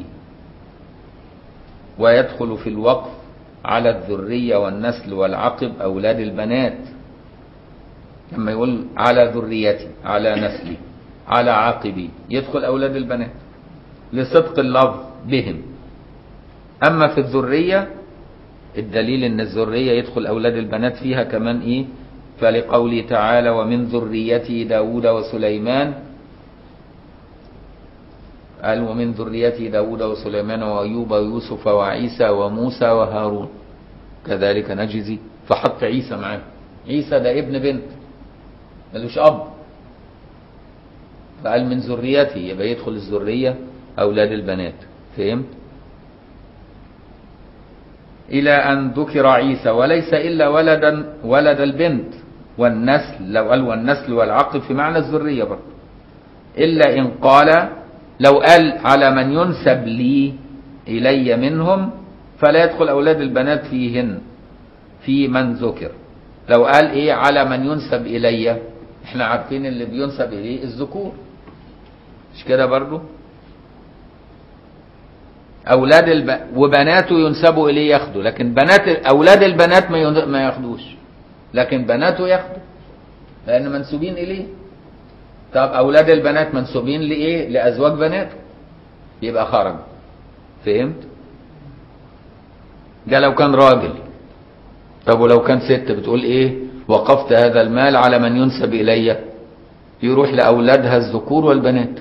ويدخل في الوقف على الذرية والنسل والعقب أولاد البنات لما يقول على ذريتي على نسلي على عاقبي يدخل أولاد البنات لصدق اللفظ بهم أما في الذرية الدليل أن الذرية يدخل أولاد البنات فيها كمان إيه فلقوله تعالى ومن ذريته داود وسليمان قال ومن ذريته داود وسليمان وأيوب ويوسف وعيسى وموسى وهارون كذلك نجزي فحط عيسى معاه عيسى ده ابن بنت ملوش أب فقال من ذريته يبقى يدخل الذرية أولاد البنات فهمت إلى أن ذكر عيسى وليس إلا ولدا ولد البنت والنسل لو قال والنسل والعقل في معنى الذرية برضه إلا إن قال لو قال على من ينسب لي إلي منهم فلا يدخل أولاد البنات فيهن في من ذكر لو قال إيه على من ينسب إلي احنا عارفين اللي بينسب إليه الذكور مش كده برضو أولاد الب... وبناته ينسبوا إليه ياخدوا لكن بنات أولاد البنات ما, ين... ما ياخدوش لكن بناته ياخدوا لأن منسوبين إليه طب أولاد البنات منسوبين لإيه لأزواج بناته يبقى خرج فهمت ده لو كان راجل طب ولو كان ست بتقول إيه وقفت هذا المال على من ينسب إلي يروح لأولادها الذكور والبنات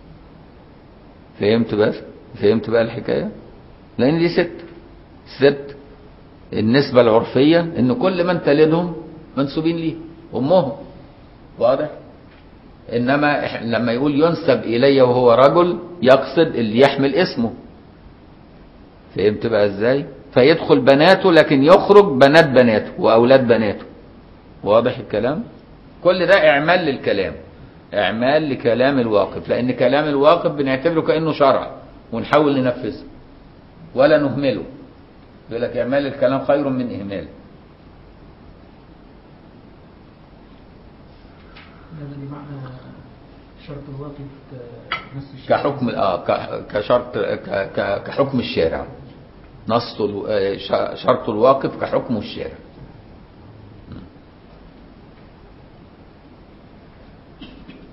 فهمت بس فهمت بقى الحكاية لأن دي ست ست النسبة العرفية ان كل من تلدهم منسوبين ليه امهم واضح انما لما يقول ينسب الي وهو رجل يقصد اللي يحمل اسمه فهمت بقى ازاي فيدخل بناته لكن يخرج بنات بناته واولاد بناته واضح الكلام كل ده اعمال للكلام اعمال لكلام الواقف لان كلام الواقف بنعتبره كانه شرع ونحاول ننفذه ولا نهمله يقول لك اعمال الكلام خير من اهماله هذا بمعنى شرط الواقف نص الشيء كحكم اه ك- كشرط ك- ك- كحكم الشارع نص ال- آه، ش- شرط الواقف كحكم الشارع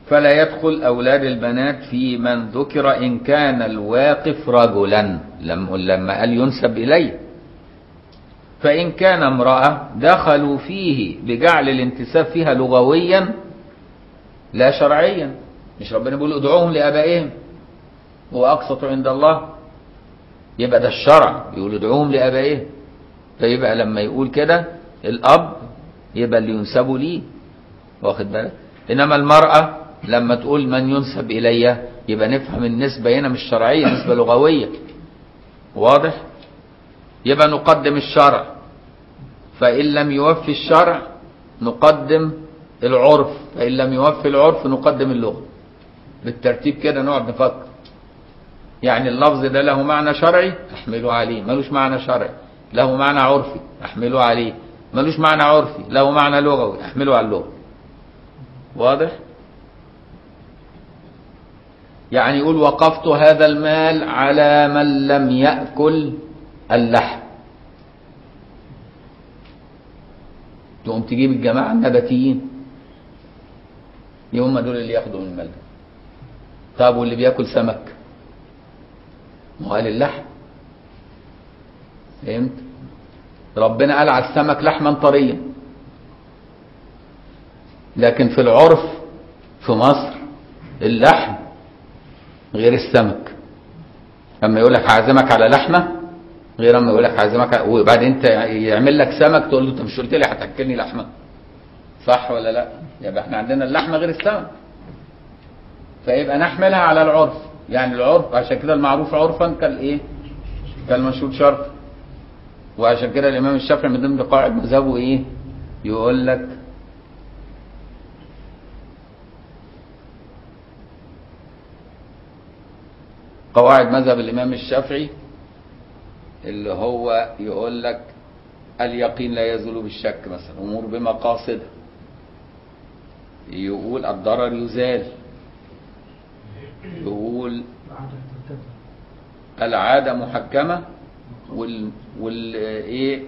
فلا يدخل أولاد البنات في من ذكر إن كان الواقف رجلا لما لما قال ينسب إليه فإن كان امرأة دخلوا فيه بجعل الانتساب فيها لغويا لا شرعيا مش ربنا بيقول ادعوهم لآبائهم هو أقسط عند الله يبقى ده الشرع يقول ادعوهم لآبائهم فيبقى لما يقول كده الأب يبقى اللي ينسبوا ليه واخد بالك إنما المرأة لما تقول من ينسب إلي يبقى نفهم النسبة هنا مش شرعية نسبة لغوية واضح يبقى نقدم الشرع فإن لم يوفي الشرع نقدم العرف فإن لم يوفي العرف نقدم اللغة بالترتيب كده نقعد نفكر يعني اللفظ ده له معنى شرعي احمله عليه ملوش معنى شرعي له معنى عرفي احمله عليه ملوش معنى عرفي له معنى لغوي احمله على اللغة واضح يعني يقول وقفت هذا المال على من لم يأكل اللحم تقوم تجيب الجماعة النباتيين هم دول اللي ياخدوا من المال ده طب واللي بياكل سمك ما هو قال اللحم فهمت ربنا قال على السمك لحما طريا لكن في العرف في مصر اللحم غير السمك اما يقول لك هعزمك على لحمه غير اما يقول لك هعزمك على... وبعدين انت يعمل لك سمك تقول له انت مش قلت لي هتاكلني لحمه صح ولا لا يبقى احنا عندنا اللحمه غير السمك فيبقى نحملها على العرف يعني العرف عشان كده المعروف عرفا كالايه كالمشهود شرط وعشان كده الامام الشافعي من ضمن قواعد مذهبه ايه يقول لك قواعد مذهب الامام الشافعي اللي هو يقول لك اليقين لا يزول بالشك مثلا امور بمقاصدها يقول الضرر يزال يقول العادة محكمة وال وال ايه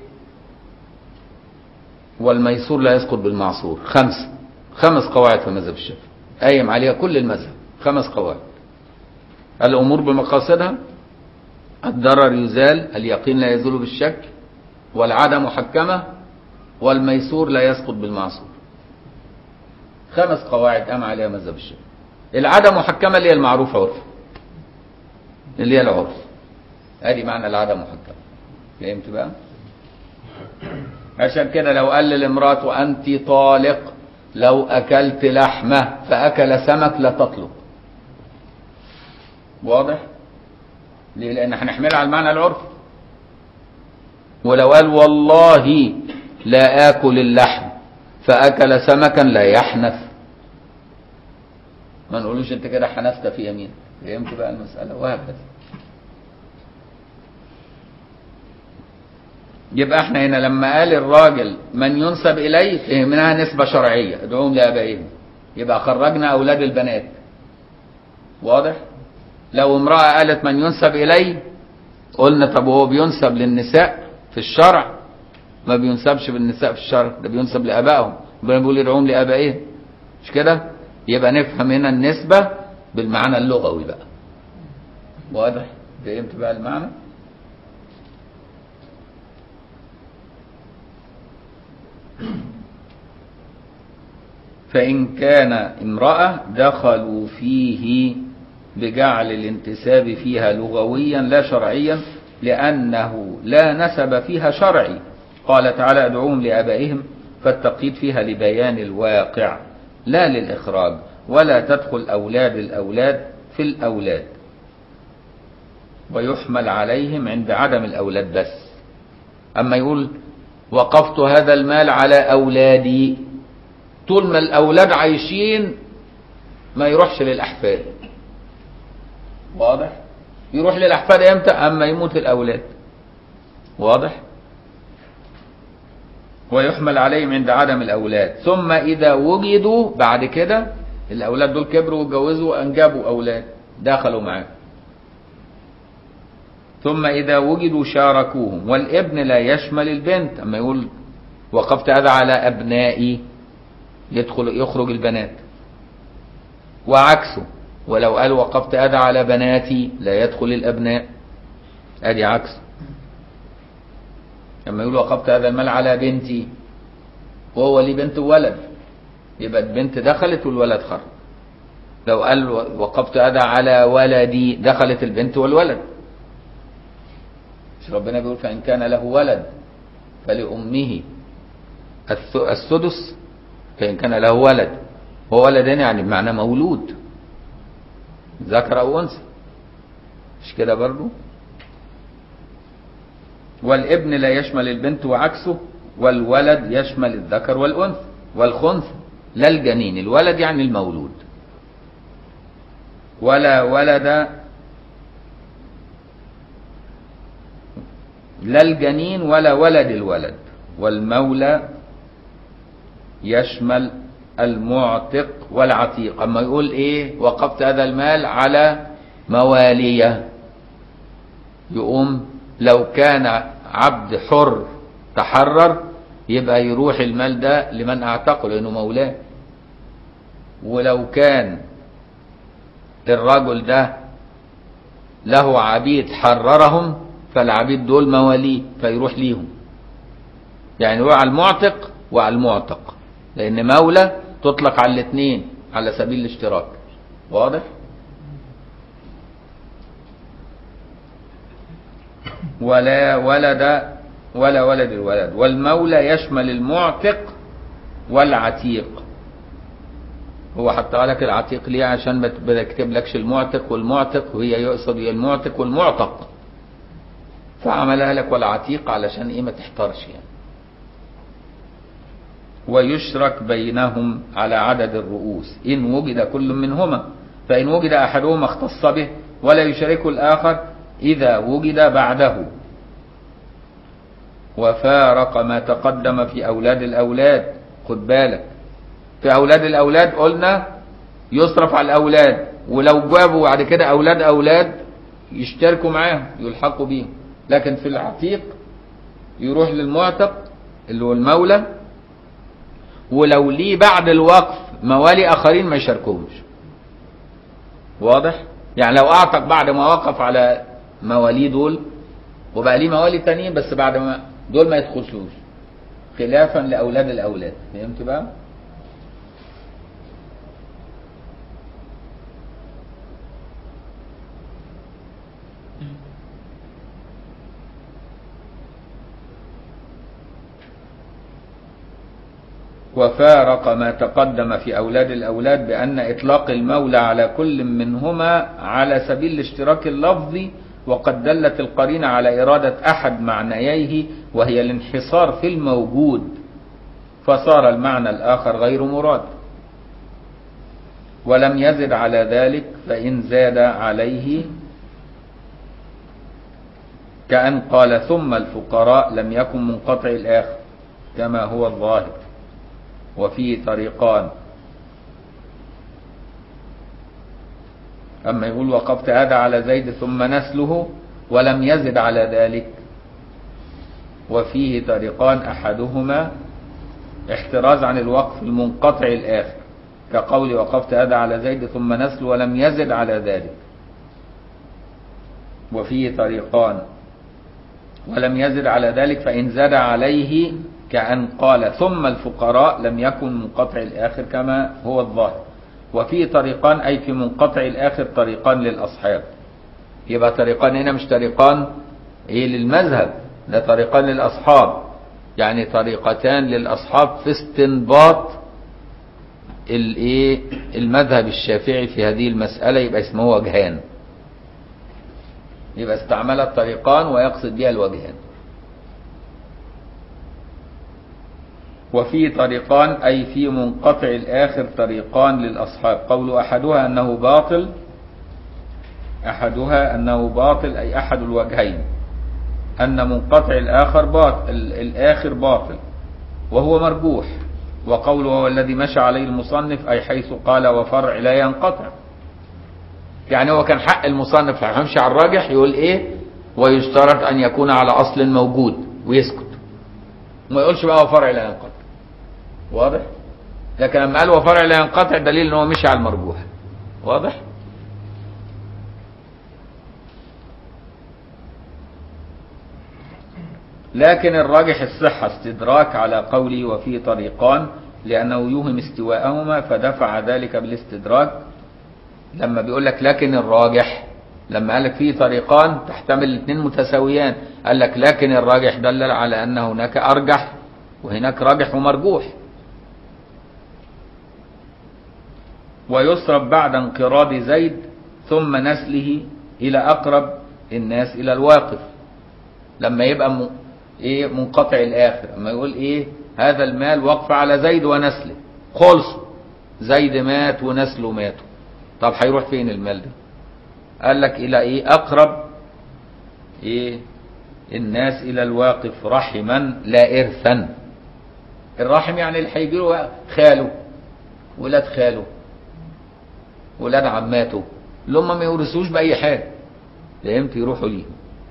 والميسور لا يسقط بالمعصور خمس خمس قواعد في مذهب الشافعي قايم عليها كل المذهب خمس قواعد الامور بمقاصدها الضرر يزال اليقين لا يزول بالشك والعادة محكمة والميسور لا يسقط بالمعصور خمس قواعد قام عليها مذهب الشافعي العادة محكمة اللي هي المعروف عرفا اللي هي العرف ادي معنى العادة محكمة فهمت بقى عشان كده لو قال للامرأة أنت طالق لو أكلت لحمة فأكل سمك لا تطلق واضح ليه لأن هنحملها على المعنى العرفي ولو قال والله لا آكل اللحم فأكل سمكا لا يحنث ما نقولوش انت كده حنفت في يمين فهمت بقى المسألة وهكذا يبقى احنا هنا لما قال الراجل من ينسب إليه فهمناها نسبة شرعية ادعوهم لآبائهم يبقى خرجنا أولاد البنات واضح لو امرأة قالت من ينسب إليه قلنا طب هو بينسب للنساء في الشرع ما بينسبش بالنساء في الشرع ده بينسب لآبائهم ربنا بيقول يدعوهم لآبائهم مش كده يبقى نفهم هنا النسبة بالمعنى اللغوي بقى واضح فهمت بقى المعنى فإن كان امرأة دخلوا فيه بجعل الانتساب فيها لغويا لا شرعيا لأنه لا نسب فيها شرعي قال تعالى ادعوهم لآبائهم فالتقييد فيها لبيان الواقع لا للإخراج ولا تدخل أولاد الأولاد في الأولاد ويحمل عليهم عند عدم الأولاد بس أما يقول وقفت هذا المال على أولادي طول ما الأولاد عايشين ما يروحش للأحفاد واضح يروح للأحفاد امتى أما يموت الأولاد واضح ويحمل عليهم عند عدم الأولاد ثم إذا وجدوا بعد كده الأولاد دول كبروا واتجوزوا وأنجبوا أولاد دخلوا معاه ثم إذا وجدوا شاركوهم والابن لا يشمل البنت أما يقول وقفت هذا على أبنائي يدخل يخرج البنات وعكسه ولو قال وقفت أدى على بناتي لا يدخل الأبناء أدي عكسه لما يقول وقفت هذا المال على بنتي وهو ليه بنت وولد يبقى البنت دخلت والولد خرج لو قال وقفت أدى على ولدي دخلت البنت والولد مش ربنا بيقول فإن كان له ولد فلأمه السدس فإن كان له ولد هو ولدين يعني بمعنى مولود ذكر أو أنثى مش كده برضو والابن لا يشمل البنت وعكسه والولد يشمل الذكر والأنثى والخنث لا الجنين الولد يعني المولود ولا ولد لا الجنين ولا ولد الولد والمولى يشمل المعتق والعتيق اما يقول ايه وقفت هذا المال على مواليه يقوم لو كان عبد حر تحرر يبقى يروح المال ده لمن اعتقه لانه مولاه ولو كان الرجل ده له عبيد حررهم فالعبيد دول مواليه فيروح ليهم يعني يروح على المعتق وعلى المعتق لان مولى تطلق على الاثنين على سبيل الاشتراك واضح ولا ولد ولا ولد الولد والمولى يشمل المعتق والعتيق هو حطها لك العتيق ليه عشان ما بكتب لكش المعتق والمعتق وهي يقصد هي المعتق والمعتق فعملها لك والعتيق علشان ايه ما تحترش يعني ويشرك بينهم على عدد الرؤوس إن وجد كل منهما فإن وجد أحدهما اختص به ولا يشاركه الآخر إذا وجد بعده وفارق ما تقدم في أولاد الأولاد خد بالك في أولاد الأولاد قلنا يصرف على الأولاد ولو جابوا بعد كده أولاد أولاد يشتركوا معاهم يلحقوا بيهم لكن في العتيق يروح للمعتق اللي هو المولى ولو ليه بعد الوقف موالي اخرين ما يشاركوش واضح يعني لو اعتق بعد ما وقف على مواليه دول وبقى ليه موالي تانيين بس بعد ما دول ما يدخلوش خلافا لاولاد الاولاد فهمت بقى وفارق ما تقدم في أولاد الأولاد بأن إطلاق المولى على كل منهما على سبيل الاشتراك اللفظي وقد دلت القرينة على إرادة أحد معنييه وهي الانحصار في الموجود فصار المعنى الآخر غير مراد ولم يزد على ذلك فإن زاد عليه كأن قال ثم الفقراء لم يكن منقطع الآخر كما هو الظاهر وفيه طريقان أما يقول وقفت هذا على زيد ثم نسله ولم يزد على ذلك وفيه طريقان أحدهما احتراز عن الوقف المنقطع الآخر كقول وقفت هذا على زيد ثم نسله ولم يزد على ذلك وفيه طريقان ولم يزد على ذلك فإن زاد عليه كأن قال ثم الفقراء لم يكن منقطع الآخر كما هو الظاهر وفي طريقان أي في منقطع الآخر طريقان للأصحاب يبقى طريقان هنا مش طريقان إيه للمذهب ده طريقان للأصحاب يعني طريقتان للأصحاب في استنباط الايه المذهب الشافعي في هذه المسألة يبقى اسمه وجهان يبقى استعمل الطريقان ويقصد بها الوجهان وفي طريقان أي في منقطع الآخر طريقان للأصحاب قول أحدها أنه باطل أحدها أنه باطل أي أحد الوجهين أن منقطع الآخر باطل الآخر باطل وهو مرجوح وقوله هو الذي مشى عليه المصنف أي حيث قال وفرع لا ينقطع يعني هو كان حق المصنف هيمشي على الراجح يقول إيه ويشترط أن يكون على أصل موجود ويسكت وما يقولش بقى وفرع لا ينقطع واضح لكن لما قال وفرع لا ينقطع دليل ان هو مشي على المرجوح واضح لكن الراجح الصحة استدراك على قولي وفي طريقان لأنه يوهم استواءهما فدفع ذلك بالاستدراك لما بيقول لك لكن الراجح لما قال لك في طريقان تحتمل الاثنين متساويان قال لك لكن الراجح دلل على أن هناك أرجح وهناك راجح ومرجوح ويصرف بعد انقراض زيد ثم نسله إلى أقرب الناس إلى الواقف لما يبقى م... إيه منقطع الآخر لما يقول إيه هذا المال وقف على زيد ونسله خلصوا زيد مات ونسله ماتوا طب هيروح فين المال ده قال لك إلى إيه أقرب إيه الناس إلى الواقف رحما لا إرثا الرحم يعني اللي هيجي له خاله ولاد خاله ولاد عماته اللي هم ما يورثوش بأي حاجة فهمت يروحوا ليه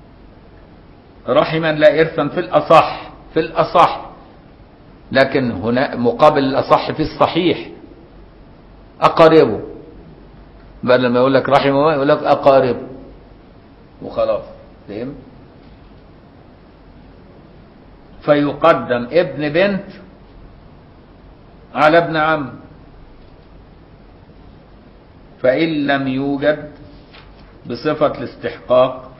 رحما لا إرثا في الأصح في الأصح لكن هنا مقابل الأصح في الصحيح أقاربه بدل ما يقول لك رحمه يقول لك أقاربه وخلاص فهمت فيقدم ابن بنت على ابن عم فإن لم يوجد بصفة الاستحقاق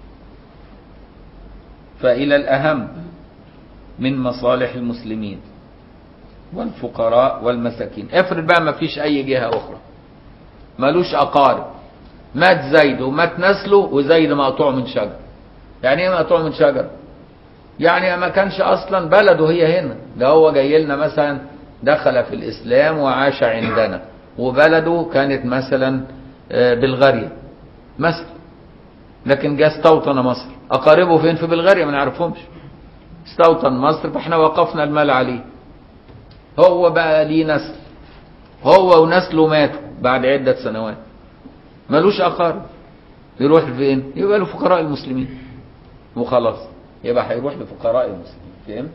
فإلى الأهم من مصالح المسلمين والفقراء والمساكين افرض بقى ما فيش أي جهة أخرى ملوش أقارب مات زيد ومات نسله وزيد مقطوع من شجر يعني ايه مقطوع من شجر يعني ما كانش اصلا بلده هي هنا ده هو جاي لنا مثلا دخل في الاسلام وعاش عندنا وبلده كانت مثلا بلغاريا مثلا لكن جه استوطن مصر اقاربه فين في بلغاريا ما نعرفهمش استوطن مصر فاحنا وقفنا المال عليه هو بقى ليه نسل هو ونسله ماتوا بعد عدة سنوات ملوش أقارب يروح فين يبقى له فقراء المسلمين وخلاص يبقى هيروح لفقراء المسلمين فهمت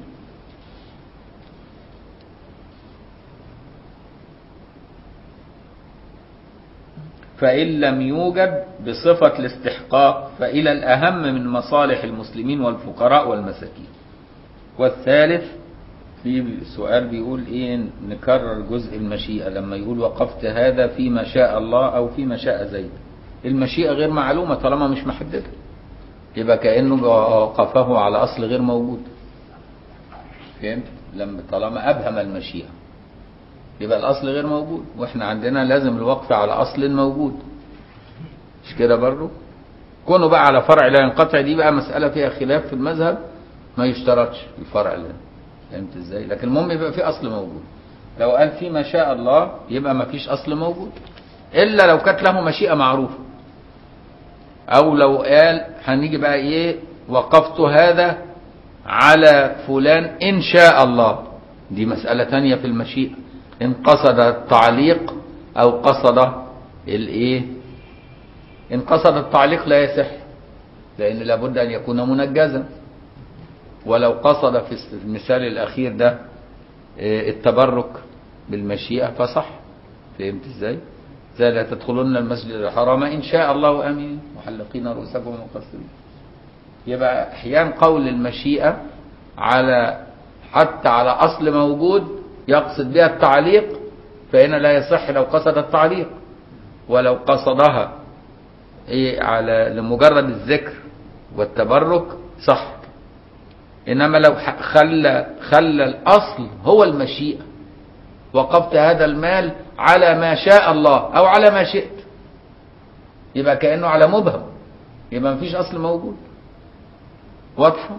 فإن لم يوجد بصفة الاستحقاق فإلى الأهم من مصالح المسلمين والفقراء والمساكين والثالث في سؤال بيقول ايه نكرر جزء المشيئة لما يقول وقفت هذا فيما شاء الله او فيما شاء زيد المشيئة غير معلومة طالما مش محددة يبقى كأنه وقفه على اصل غير موجود فهمت لما طالما ابهم المشيئة يبقى الاصل غير موجود واحنا عندنا لازم الوقف على اصل موجود مش كده برضه كونه بقى على فرع لا ينقطع دي بقى مسألة فيها خلاف في المذهب ما يشترطش الفرع اللي فهمت ازاي لكن المهم يبقى في اصل موجود لو قال في ما شاء الله يبقى ما فيش اصل موجود الا لو كانت له مشيئه معروفه او لو قال هنيجي بقى ايه وقفت هذا على فلان ان شاء الله دي مسألة تانية في المشيئة ان قصد التعليق او قصد الايه ان قصد التعليق لا يصح لان لابد ان يكون منجزا ولو قصد في المثال الأخير ده التبرك بالمشيئة فصح فهمت ازاي زي لا تدخلن المسجد الحرام إن شاء الله آمين محلقين رؤوسكم ومقصرين يبقى أحيان قول المشيئة على حتى على أصل موجود يقصد بها التعليق فهنا لا يصح لو قصد التعليق ولو قصدها إيه على لمجرد الذكر والتبرك صح إنما لو خلى خلى الأصل هو المشيئة وقفت هذا المال على ما شاء الله أو على ما شئت يبقى كأنه على مبهم يبقى مفيش أصل موجود واضحة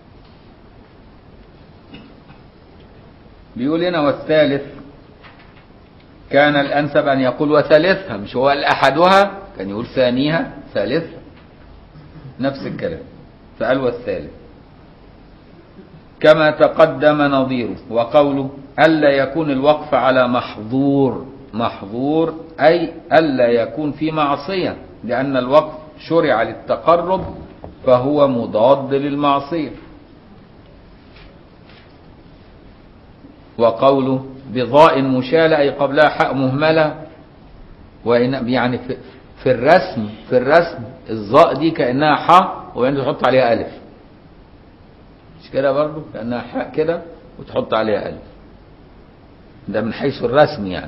بيقول هنا والثالث كان الأنسب أن يقول وثالثها مش هو أحدها كان يقول ثانيها ثالثها نفس الكلام فقال والثالث كما تقدم نظيره وقوله ألا يكون الوقف على محظور محظور أي ألا يكون في معصية لأن الوقف شرع للتقرب فهو مضاد للمعصية وقوله بضاء مشالة أي قبلها حاء مهملة وإن يعني في, في الرسم في الرسم الظاء دي كأنها حاء وبعدين تحط عليها ألف مش كده برضو كأنها حاء كده وتحط عليها ألف ده من حيث الرسم يعني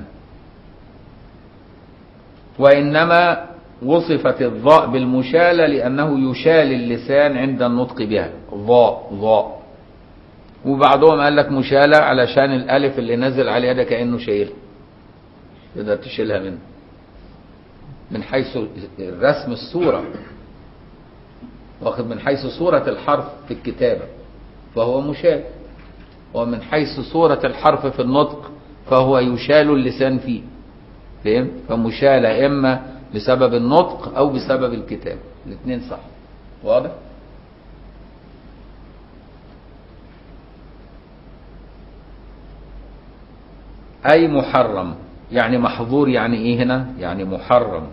وإنما وصفت الظاء بالمشالة لأنه يشال اللسان عند النطق بها ظاء ظاء وبعضهم قال لك مشالة علشان الألف اللي نزل عليها ده كأنه شايلها تقدر تشيلها منه من حيث الرسم الصورة واخد من حيث صورة الحرف في الكتابة فهو مشال ومن حيث صورة الحرف في النطق فهو يشال اللسان فيه فهم فمشالة إما بسبب النطق أو بسبب الكتاب الاثنين صح واضح أي محرم يعني محظور يعني إيه هنا يعني محرم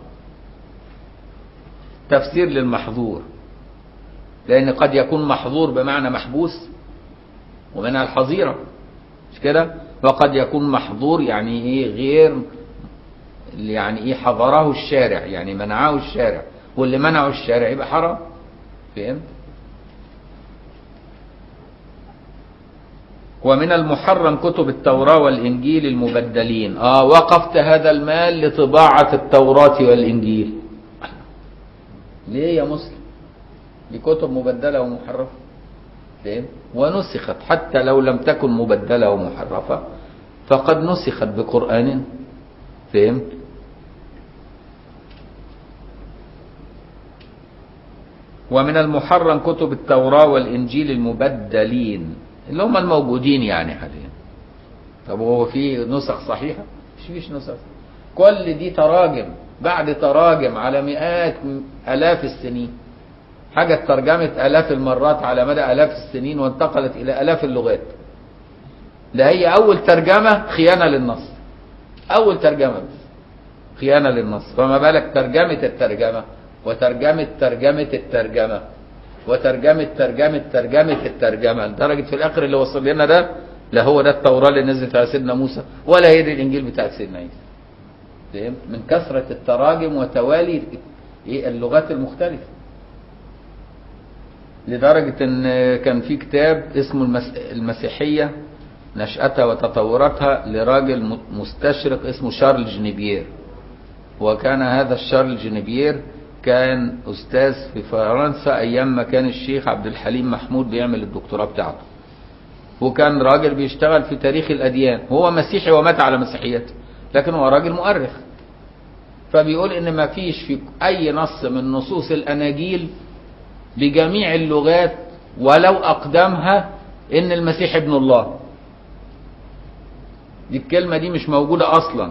تفسير للمحظور لأن قد يكون محظور بمعنى محبوس ومنها الحظيرة مش كده وقد يكون محظور يعني ايه غير يعني ايه حظره الشارع يعني منعه الشارع واللي منعه الشارع يبقى حرام فهمت ومن المحرم كتب التوراة والإنجيل المبدلين آه وقفت هذا المال لطباعة التوراة والإنجيل ليه يا مسلم دي كتب مبدلة ومحرفة فهم؟ ونسخت حتى لو لم تكن مبدلة ومحرفة فقد نسخت بقرآن فهمت ومن المحرم كتب التوراة والإنجيل المبدلين اللي هم الموجودين يعني حاليا طب هو في نسخ صحيحة مش فيش نسخ كل دي تراجم بعد تراجم على مئات آلاف السنين حاجة ترجمت آلاف المرات على مدى آلاف السنين وانتقلت إلى آلاف اللغات ده هي أول ترجمة خيانة للنص أول ترجمة بس خيانة للنص فما بالك ترجمة الترجمة وترجمة ترجمة الترجمة وترجمة ترجمة ترجمة الترجمة لدرجة في الآخر اللي وصل لنا ده لا هو ده التوراة اللي نزلت على سيدنا موسى ولا هي دي الإنجيل بتاع سيدنا عيسى فهمت من كثرة التراجم وتوالي إيه اللغات المختلفة لدرجة ان كان في كتاب اسمه المس... المسيحية نشأتها وتطوراتها لراجل مستشرق اسمه شارل جنيبير وكان هذا الشارل جنيبير كان أستاذ في فرنسا أيام ما كان الشيخ عبد الحليم محمود بيعمل الدكتوراه بتاعته وكان راجل بيشتغل في تاريخ الأديان هو مسيحي ومات على مسيحيته لكن هو راجل مؤرخ فبيقول ان ما فيش في اي نص من نصوص الاناجيل بجميع اللغات ولو اقدمها ان المسيح ابن الله دي الكلمة دي مش موجودة اصلا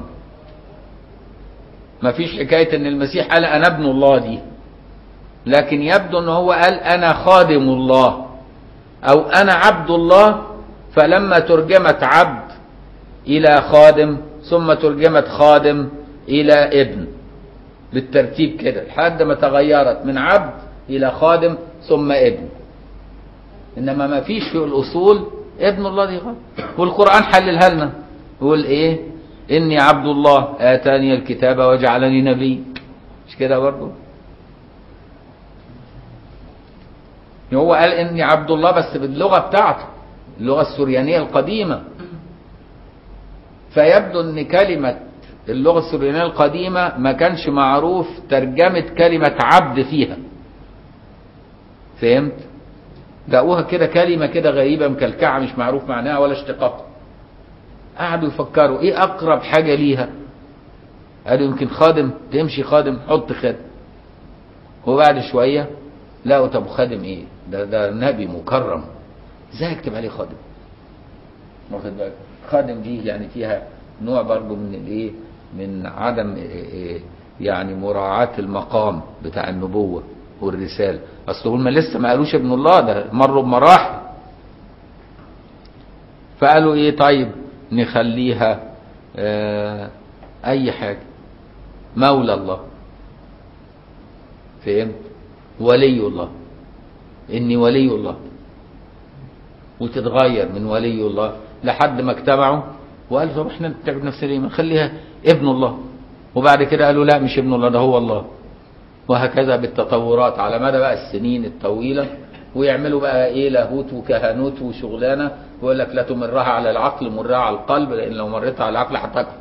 ما فيش حكاية ان المسيح قال انا ابن الله دي لكن يبدو ان هو قال انا خادم الله او انا عبد الله فلما ترجمت عبد الى خادم ثم ترجمت خادم الى ابن بالترتيب كده لحد ما تغيرت من عبد الى خادم ثم ابن انما ما فيش في الاصول ابن الله دي غلط والقران حللها لنا يقول ايه اني عبد الله اتاني الكتاب وجعلني نبي مش كده برضه هو قال اني عبد الله بس باللغه بتاعته اللغه السريانيه القديمه فيبدو ان كلمه اللغه السريانيه القديمه ما كانش معروف ترجمه كلمه عبد فيها فهمت لقوها كده كلمة كده غريبة مكلكعة مش معروف معناها ولا اشتقاقها قعدوا يفكروا ايه اقرب حاجة ليها قالوا يمكن خادم تمشي خادم حط خادم وبعد شوية لقوا طب خادم ايه ده ده نبي مكرم ازاي اكتب عليه خادم واخد بالك خادم دي يعني فيها نوع برضو من الايه من عدم إيه يعني مراعاة المقام بتاع النبوة والرسالة اصل هم لسه ما قالوش ابن الله ده مروا بمراحل فقالوا ايه طيب نخليها اه اي حاجة مولى الله فهمت ولي الله اني ولي الله وتتغير من ولي الله لحد ما اجتمعوا وقالوا طب احنا نتعب نفسنا ليه ما نخليها ابن الله وبعد كده قالوا لا مش ابن الله ده هو الله وهكذا بالتطورات على مدى بقى السنين الطويلة ويعملوا بقى ايه لاهوت وكهنوت وشغلانة ويقول لك لا تمرها على العقل مرها على القلب لان لو مريتها على العقل هتكفر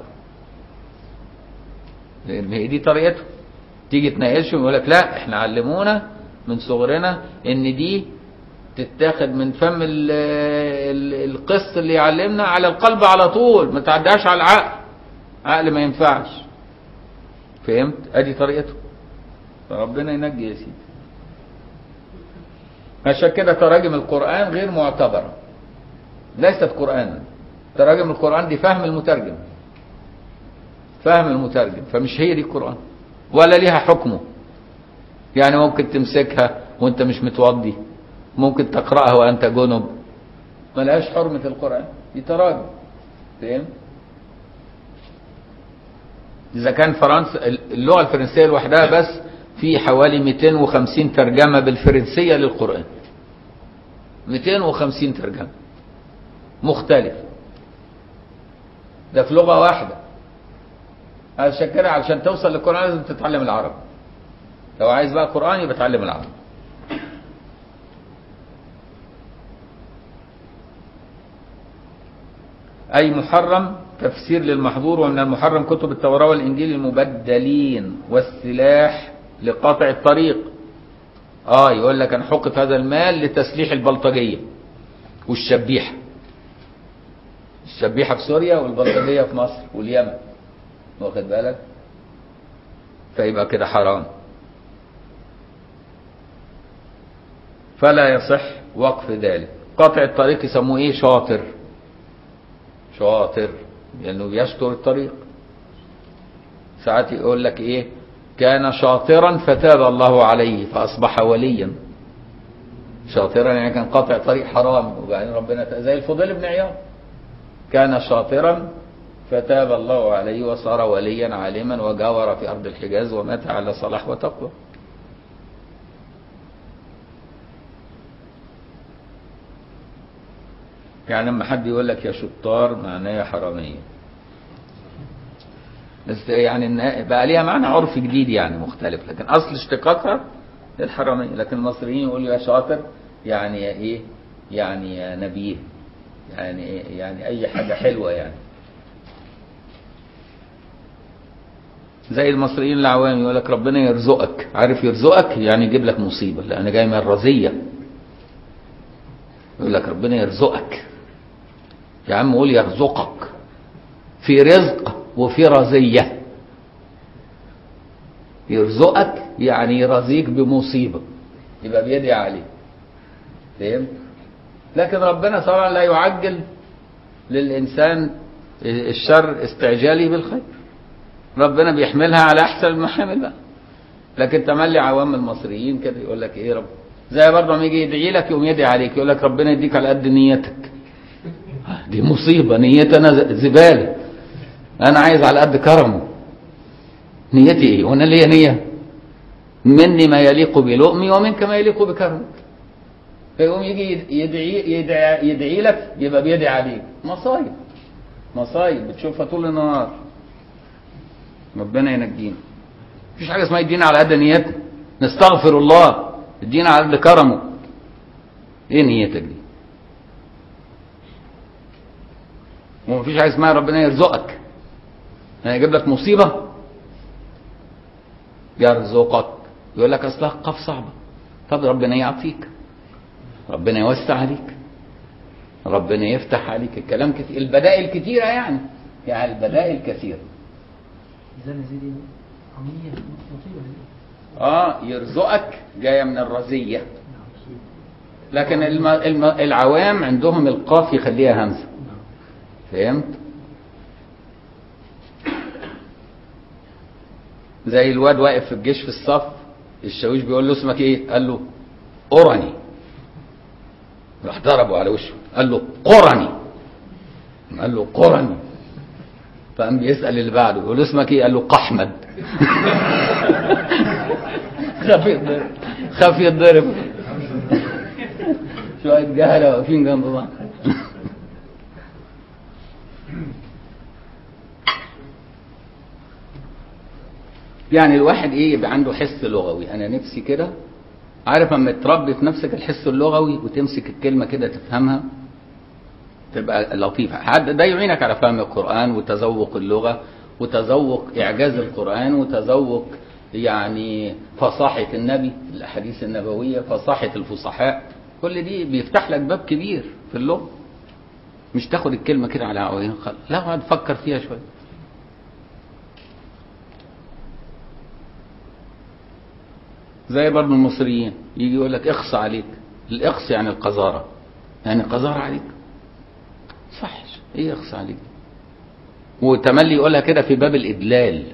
لان هي دي طريقته تيجي تناقشهم يقول لك لا احنا علمونا من صغرنا ان دي تتاخد من فم ال ال القسط اللي يعلمنا على القلب على طول ما تعداش على العقل عقل ما ينفعش فهمت ادي طريقته فربنا ينجي يا سيدي عشان كده تراجم القرآن غير معتبرة ليست قرآنا تراجم القرآن دي فهم المترجم فهم المترجم فمش هي دي القرآن ولا ليها حكمه يعني ممكن تمسكها وانت مش متوضي ممكن تقرأها وانت جنب ملهاش حرمة القرآن دي تراجم فاهم إذا كان فرنسا اللغة الفرنسية لوحدها بس في حوالي 250 ترجمة بالفرنسية للقرآن 250 ترجمة مختلف ده في لغة واحدة عشان كده علشان توصل للقرآن لازم تتعلم العربي لو عايز بقى قرآن يبقى اتعلم العربي أي محرم تفسير للمحظور ومن المحرم كتب التوراة والإنجيل المبدلين والسلاح لقطع الطريق اه يقول لك انا حقت هذا المال لتسليح البلطجية والشبيحة الشبيحة في سوريا والبلطجية في مصر واليمن واخد بالك فيبقى كده حرام فلا يصح وقف ذلك قطع الطريق يسموه ايه شاطر شاطر لانه بيستر الطريق ساعات يقول لك ايه كان شاطرا فتاب الله عليه فاصبح وليا شاطرا يعني كان قاطع طريق حرام وبعدين ربنا زي الفضيل بن عياض كان شاطرا فتاب الله عليه وصار وليا عالما وجاور في ارض الحجاز ومات على صلاح وتقوى يعني لما حد يقول لك يا شطار معناه يا حراميه بس يعني بقى ليها معنى عرفي جديد يعني مختلف لكن اصل اشتقاقها الحراميه لكن المصريين يقولوا يا شاطر يعني يا ايه يعني يا نبيه يعني إيه؟ يعني اي حاجه حلوه يعني زي المصريين العوام يقول لك ربنا يرزقك عارف يرزقك يعني يجيب لك مصيبه لان جاي من الرزيه يقول لك ربنا يرزقك يا عم قول يرزقك في رزق وفي رزية يرزقك يعني يرزيك بمصيبة يبقى بيدعي عليك فهمت لكن ربنا طبعا لا يعجل للإنسان الشر استعجالي بالخير ربنا بيحملها على أحسن المحامل بقى لكن تملي عوام المصريين كده يقول لك ايه رب زي برضه لما يجي يدعي لك يقوم يدعي عليك يقول لك ربنا يديك على قد نيتك دي مصيبة نيتي أنا زبالة أنا عايز على قد كرمه نيتي إيه وأنا ليا نية مني ما يليق بلؤمي ومنك ما يليق بكرمك فيقوم يجي يدعي, يدعي, يدعي لك يبقى بيدعي عليك مصايب مصايب بتشوفها طول النهار ربنا ينجينا مفيش حاجة اسمها يدينا على قد نيتنا نستغفر الله يدينا على قد كرمه ايه نيتك دي ومفيش حاجه اسمها ربنا يرزقك يعني يجيب لك مصيبه يرزقك يقول لك اصلها قف صعبه طب ربنا يعطيك ربنا يوسع عليك ربنا يفتح عليك الكلام كتير البدائل كتيره يعني يعني البدائل كثيره زي زي عمية مصيبة اه يرزقك جايه من الرزيه لكن الم... الم... العوام عندهم القاف يخليها همزه فهمت زي الواد واقف في الجيش في الصف الشاويش بيقول له اسمك ايه قال له قرني راح ضربه على وشه قال له قرني قال له قرني فقام بيسأل اللي بعده يقول له اسمك ايه قال له قحمد خاف يتضرب خاف يتضرب شوية جهلة واقفين جنب بعض يعني الواحد ايه يبقى عنده حس لغوي انا نفسي كده عارف اما تربي في نفسك الحس اللغوي وتمسك الكلمه كده تفهمها تبقى لطيفه حد ده يعينك على فهم القران وتذوق اللغه وتذوق اعجاز القران وتذوق يعني فصاحه النبي الاحاديث النبويه فصاحه الفصحاء كل دي بيفتح لك باب كبير في اللغه مش تاخد الكلمه كده على عوين خل... لا اقعد فكر فيها شويه زي برضه المصريين يجي يقول لك اخص عليك الاخص يعني القذاره يعني قذاره عليك صحش ايه اخص عليك وتملي يقولها كده في باب الادلال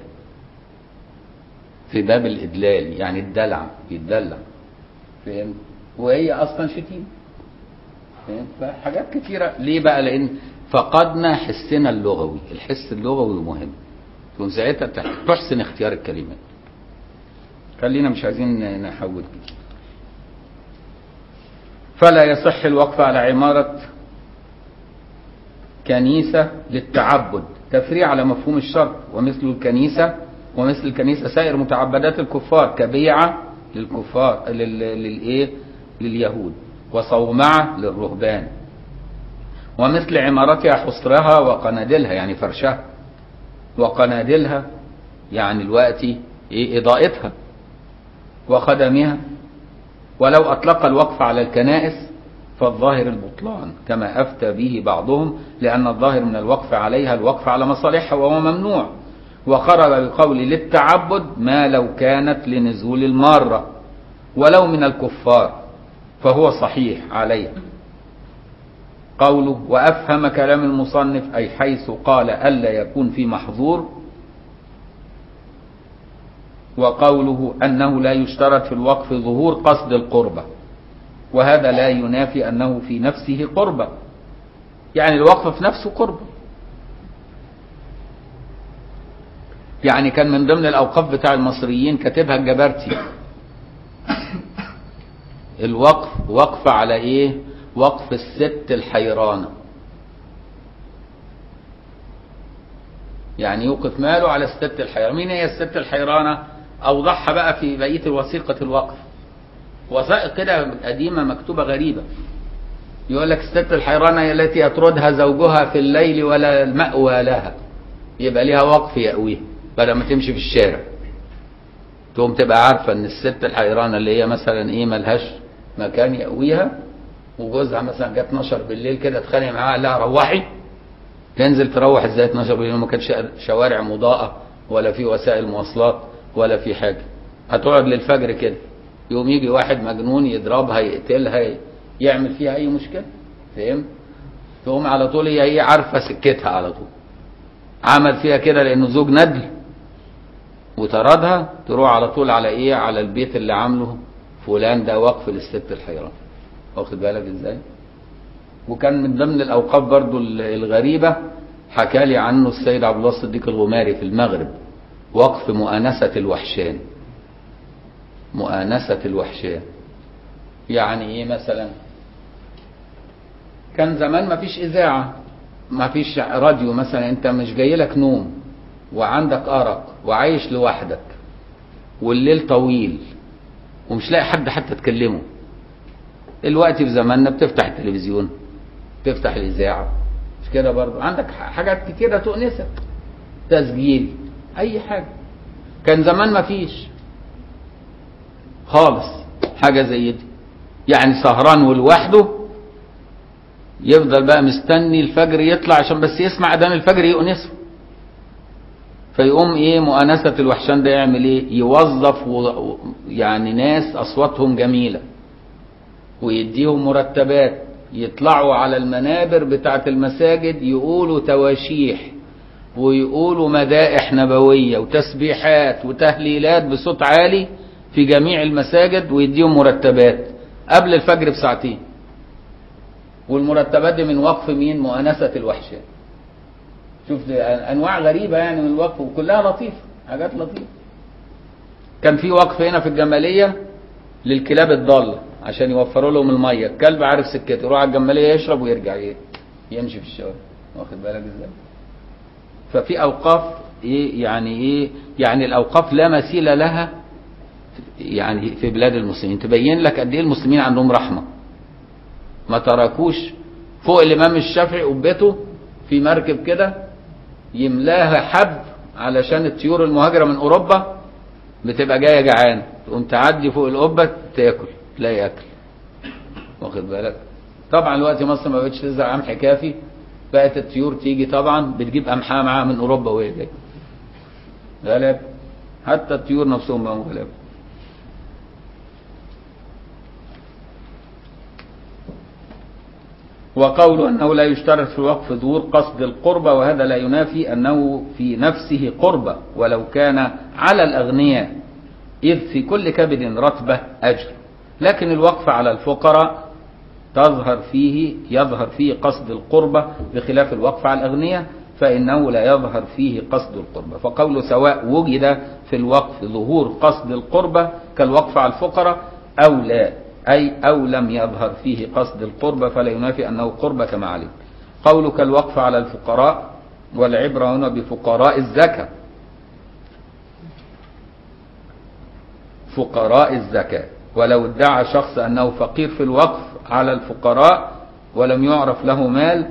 في باب الادلال يعني الدلع يتدلع فهمت وهي اصلا شتيمه فهمت فحاجات كتيره ليه بقى لان فقدنا حسنا اللغوي الحس اللغوي مهم تكون ساعتها تحسن اختيار الكلمات خلينا مش عايزين نحول كده فلا يصح الوقف على عمارة كنيسة للتعبد تفريع على مفهوم الشرط ومثل الكنيسة ومثل الكنيسة سائر متعبدات الكفار كبيعة للكفار للايه لليهود وصومعة للرهبان ومثل عمارتها حصرها وقنادلها يعني فرشها وقنادلها يعني الوقت ايه اضاءتها وخدمها ولو أطلق الوقف على الكنائس فالظاهر البطلان كما أفتى به بعضهم لأن الظاهر من الوقف عليها الوقف على مصالحها وهو ممنوع وخرج بقول للتعبد ما لو كانت لنزول المارة ولو من الكفار فهو صحيح عليه قوله وأفهم كلام المصنف أي حيث قال ألا يكون في محظور وقوله أنه لا يشترط في الوقف ظهور قصد القربة وهذا لا ينافي أنه في نفسه قربة يعني الوقف في نفسه قربة يعني كان من ضمن الأوقاف بتاع المصريين كاتبها الجبرتي الوقف وقف على ايه وقف الست الحيرانة يعني يوقف ماله على الست الحيرانة مين هي الست الحيرانة أوضحها بقى في بقية وثيقة الوقف وثائق كده قديمة مكتوبة غريبة يقول لك الست الحيرانة هي التي يطردها زوجها في الليل ولا المأوى لها يبقى ليها وقف يأويها بدل ما تمشي في الشارع تقوم تبقى عارفة ان الست الحيرانة اللي هي مثلا ايه ملهاش مكان يأويها وجوزها مثلا جت 12 بالليل كده اتخانق معاها قال لها روحي تنزل تروح ازاي 12 بالليل ما كانش شوارع مضاءة ولا في وسائل مواصلات ولا في حاجة هتقعد للفجر كده يوم يجي واحد مجنون يضربها يقتلها يعمل فيها اي مشكلة فهمت تقوم على طول هي هي عارفة سكتها على طول عمل فيها كده لانه زوج ندل وطردها تروح على طول على ايه على البيت اللي عامله فلان ده وقف للست الحيران واخد بالك ازاي وكان من ضمن الاوقاف برضو الغريبة حكى لي عنه السيد عبد الله الصديق الغماري في المغرب وقف مؤانسة الوحشان مؤانسة الوحشان يعني ايه مثلا كان زمان ما فيش اذاعة ما فيش راديو مثلا انت مش جاي لك نوم وعندك ارق وعايش لوحدك والليل طويل ومش لاقي حد حتى تكلمه الوقت في زماننا بتفتح التلفزيون تفتح الاذاعه مش كده برضه عندك حاجات كتيره تؤنسك تسجيل اي حاجه كان زمان ما فيش خالص حاجه زي دي يعني سهران ولوحده يفضل بقى مستني الفجر يطلع عشان بس يسمع اذان الفجر يؤنسه فيقوم ايه مؤانسة الوحشان ده يعمل ايه يوظف و... يعني ناس اصواتهم جميلة ويديهم مرتبات يطلعوا على المنابر بتاعة المساجد يقولوا تواشيح ويقولوا مدائح نبوية وتسبيحات وتهليلات بصوت عالي في جميع المساجد ويديهم مرتبات قبل الفجر بساعتين والمرتبات دي من وقف مين مؤانسة الوحشان شوف انواع غريبه يعني من الوقف وكلها لطيفه حاجات لطيفه كان في وقف هنا في الجماليه للكلاب الضاله عشان يوفروا لهم الميه الكلب عارف سكته يروح على الجماليه يشرب ويرجع ايه يمشي في الشوارع واخد بالك ازاي ففي اوقاف ايه يعني ايه يعني الاوقاف لا مثيل لها يعني في بلاد المسلمين تبين لك قد ايه المسلمين عندهم رحمه ما تركوش فوق الامام الشافعي قبته في مركب كده يملاها حب علشان الطيور المهاجره من اوروبا بتبقى جايه جعانه تقوم تعدي فوق القبه تاكل تلاقي اكل واخد بالك طبعا دلوقتي مصر ما بقتش تزرع قمح كافي بقت الطيور تيجي طبعا بتجيب قمحها معاها من اوروبا وهي جايه غلب حتى الطيور نفسهم بقوا غلاب وقول أنه لا يشترط في الوقف ظهور قصد القربة وهذا لا ينافي أنه في نفسه قربة ولو كان على الأغنياء إذ في كل كبد رتبة أجر لكن الوقف على الفقراء تظهر فيه يظهر فيه قصد القربة بخلاف الوقف على الأغنياء فإنه لا يظهر فيه قصد القربة فقول سواء وجد في الوقف ظهور قصد القربة كالوقف على الفقراء أو لا أي أو لم يظهر فيه قصد القربة فلا ينافي أنه قربة كما علم قولك الوقف على الفقراء والعبرة هنا بفقراء الزكاة فقراء الزكاة ولو ادعى شخص أنه فقير في الوقف على الفقراء ولم يعرف له مال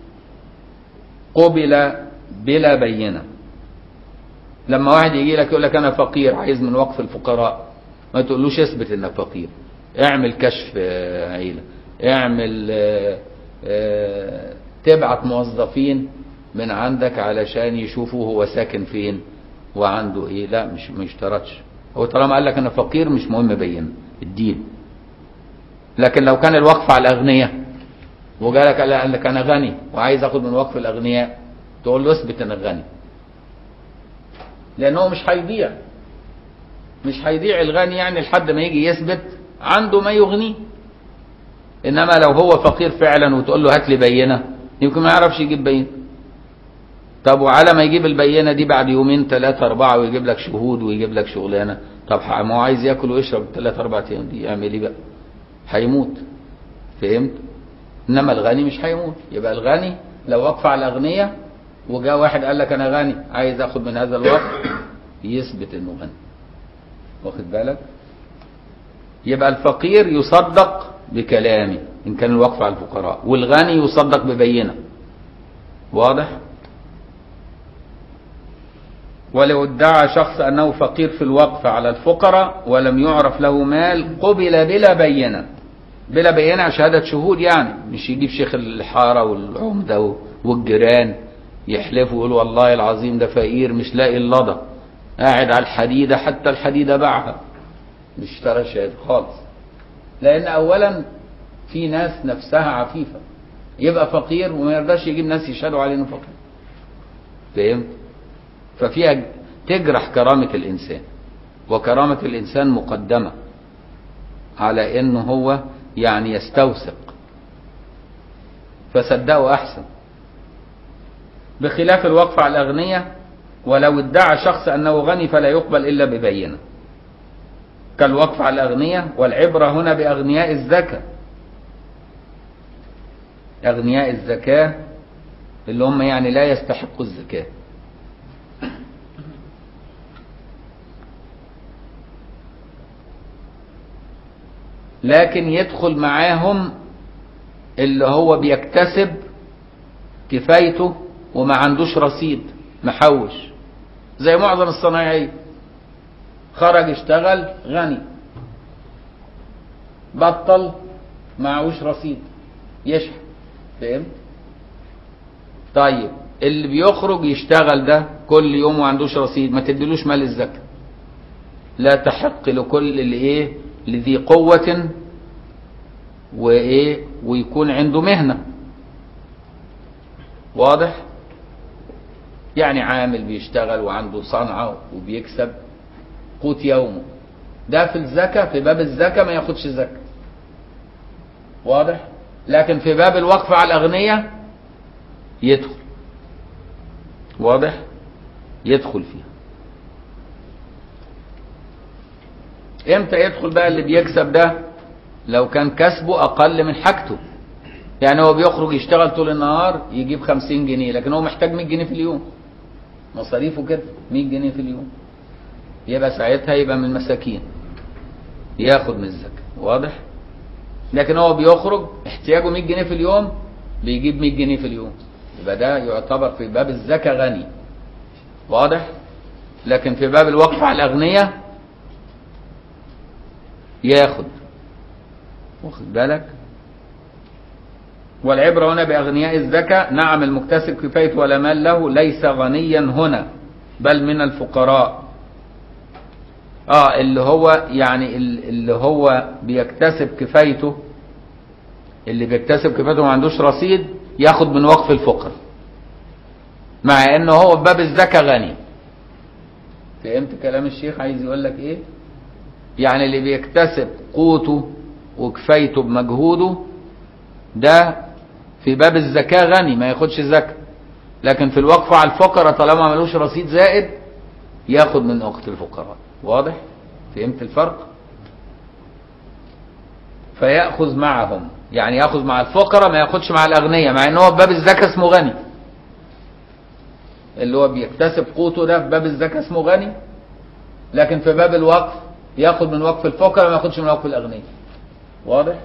قبل بلا بينة لما واحد يجي لك يقول لك أنا فقير عايز من وقف الفقراء ما تقولوش اثبت انك فقير اعمل كشف آه، عيلة اعمل آه، آه، تبعت موظفين من عندك علشان يشوفوا هو ساكن فين وعنده ايه لا مش ما يشترطش هو طالما قال لك انا فقير مش مهم بين الدين لكن لو كان الوقف على الاغنياء وجالك قال لك انا غني وعايز اخد من وقف الاغنياء تقول له اثبت انك غني لانه مش هيضيع مش هيضيع الغني يعني لحد ما يجي يثبت عنده ما يغنيه انما لو هو فقير فعلا وتقول له هات لي بينه يمكن ما يعرفش يجيب بينه طب وعلى ما يجيب البينه دي بعد يومين ثلاثه اربعه ويجيب لك شهود ويجيب لك شغلانه طب ما هو عايز ياكل ويشرب ثلاث اربع ايام دي يعمل ايه بقى؟ هيموت فهمت؟ انما الغني مش هيموت يبقى الغني لو وقف على الاغنياء وجاء واحد قال لك انا غني عايز اخد من هذا الوقف يثبت انه غني واخد بالك؟ يبقى الفقير يصدق بكلامه إن كان الوقف على الفقراء والغني يصدق ببينة واضح ولو ادعى شخص أنه فقير في الوقف على الفقراء ولم يعرف له مال قبل بلا بينة بلا بينة شهادة شهود يعني مش يجيب شيخ الحارة والعمدة والجيران يحلفوا ويقولوا والله العظيم ده فقير مش لاقي اللضى قاعد على الحديدة حتى الحديدة باعها مش اشترى شهادة خالص لأن أولا في ناس نفسها عفيفة يبقى فقير وما يرضاش يجيب ناس يشهدوا عليه انه فقير فهمت ففيها تجرح كرامة الإنسان وكرامة الإنسان مقدمة على إنه هو يعني يستوثق فصدقوا أحسن بخلاف الوقف على الأغنياء ولو ادعى شخص أنه غني فلا يقبل إلا ببينة كالوقف على الأغنياء والعبرة هنا بأغنياء الزكاة أغنياء الزكاة اللي هم يعني لا يستحقوا الزكاة لكن يدخل معاهم اللي هو بيكتسب كفايته وما عندوش رصيد محوش زي معظم الصنايعيه خرج اشتغل غني بطل معهوش رصيد يشحن فهمت طيب اللي بيخرج يشتغل ده كل يوم وعندوش رصيد ما تديلوش مال الزكاة لا تحق لكل اللي ايه لذي قوة وايه ويكون عنده مهنة واضح يعني عامل بيشتغل وعنده صنعة وبيكسب قوت يومه ده في الزكاة في باب الزكاة ما ياخدش زكاة واضح لكن في باب الوقف على الأغنياء يدخل واضح يدخل فيها امتى يدخل بقى اللي بيكسب ده لو كان كسبه اقل من حاجته يعني هو بيخرج يشتغل طول النهار يجيب خمسين جنيه لكن هو محتاج 100 جنيه في اليوم مصاريفه كده 100 جنيه في اليوم يبقى ساعتها يبقى من المساكين ياخد من الزكاة واضح لكن هو بيخرج احتياجه 100 جنيه في اليوم بيجيب 100 جنيه في اليوم يبقى ده يعتبر في باب الزكاة غني واضح لكن في باب الوقف على الأغنياء ياخد واخد بالك والعبرة هنا بأغنياء الزكاة نعم المكتسب كفاية ولا مال له ليس غنيا هنا بل من الفقراء اه اللي هو يعني اللي هو بيكتسب كفايته اللي بيكتسب كفايته ما عندوش رصيد ياخد من وقف الفقر مع انه هو باب الزكاة غني فهمت كلام الشيخ عايز يقول لك ايه يعني اللي بيكتسب قوته وكفايته بمجهوده ده في باب الزكاة غني ما ياخدش زكاة لكن في الوقف على الفقراء طالما ملوش رصيد زائد ياخد من وقت الفقراء واضح فهمت الفرق فيأخذ معهم يعني يأخذ مع الفقراء ما ياخدش مع الأغنياء مع ان هو في باب الزكاة اسمه غني اللي هو بيكتسب قوته ده في باب الزكاة اسمه غني لكن في باب الوقف ياخد من وقف الفقراء ما ياخدش من وقف الأغنياء واضح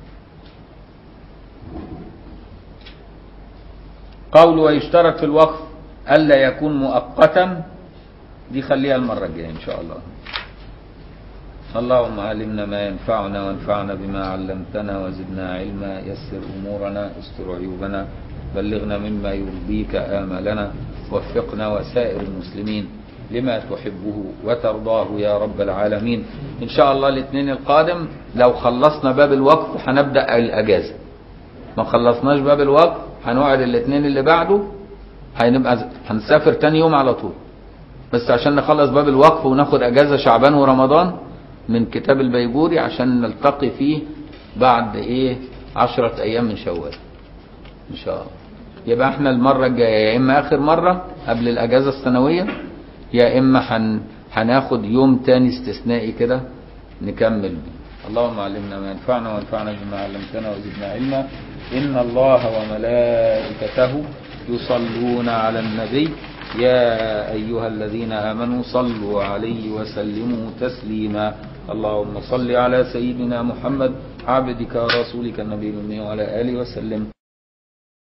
قول ويشترط في الوقف ألا يكون مؤقتا دي خليها المرة الجاية إن شاء الله اللهم علمنا ما ينفعنا وانفعنا بما علمتنا وزدنا علما يسر أمورنا استر عيوبنا بلغنا مما يرضيك آمالنا وفقنا وسائر المسلمين لما تحبه وترضاه يا رب العالمين إن شاء الله الاثنين القادم لو خلصنا باب الوقف هنبدأ الأجازة ما خلصناش باب الوقف هنقعد الاثنين اللي بعده هنبقى هنسافر تاني يوم على طول بس عشان نخلص باب الوقف وناخد اجازة شعبان ورمضان من كتاب البيجوري عشان نلتقي فيه بعد ايه عشرة ايام من شوال ان شاء الله يبقى احنا المرة الجاية يا اما اخر مرة قبل الاجازة السنوية يا اما هن هناخد يوم تاني استثنائي كده نكمل بيه اللهم علمنا ما ينفعنا وانفعنا بما علمتنا وزدنا علما إن الله وملائكته يصلون على النبي يا أيها الذين آمنوا صلوا عليه وسلموا تسليما اللهم صل على سيدنا محمد عبدك ورسولك النبي الأمي وعلى آله وسلم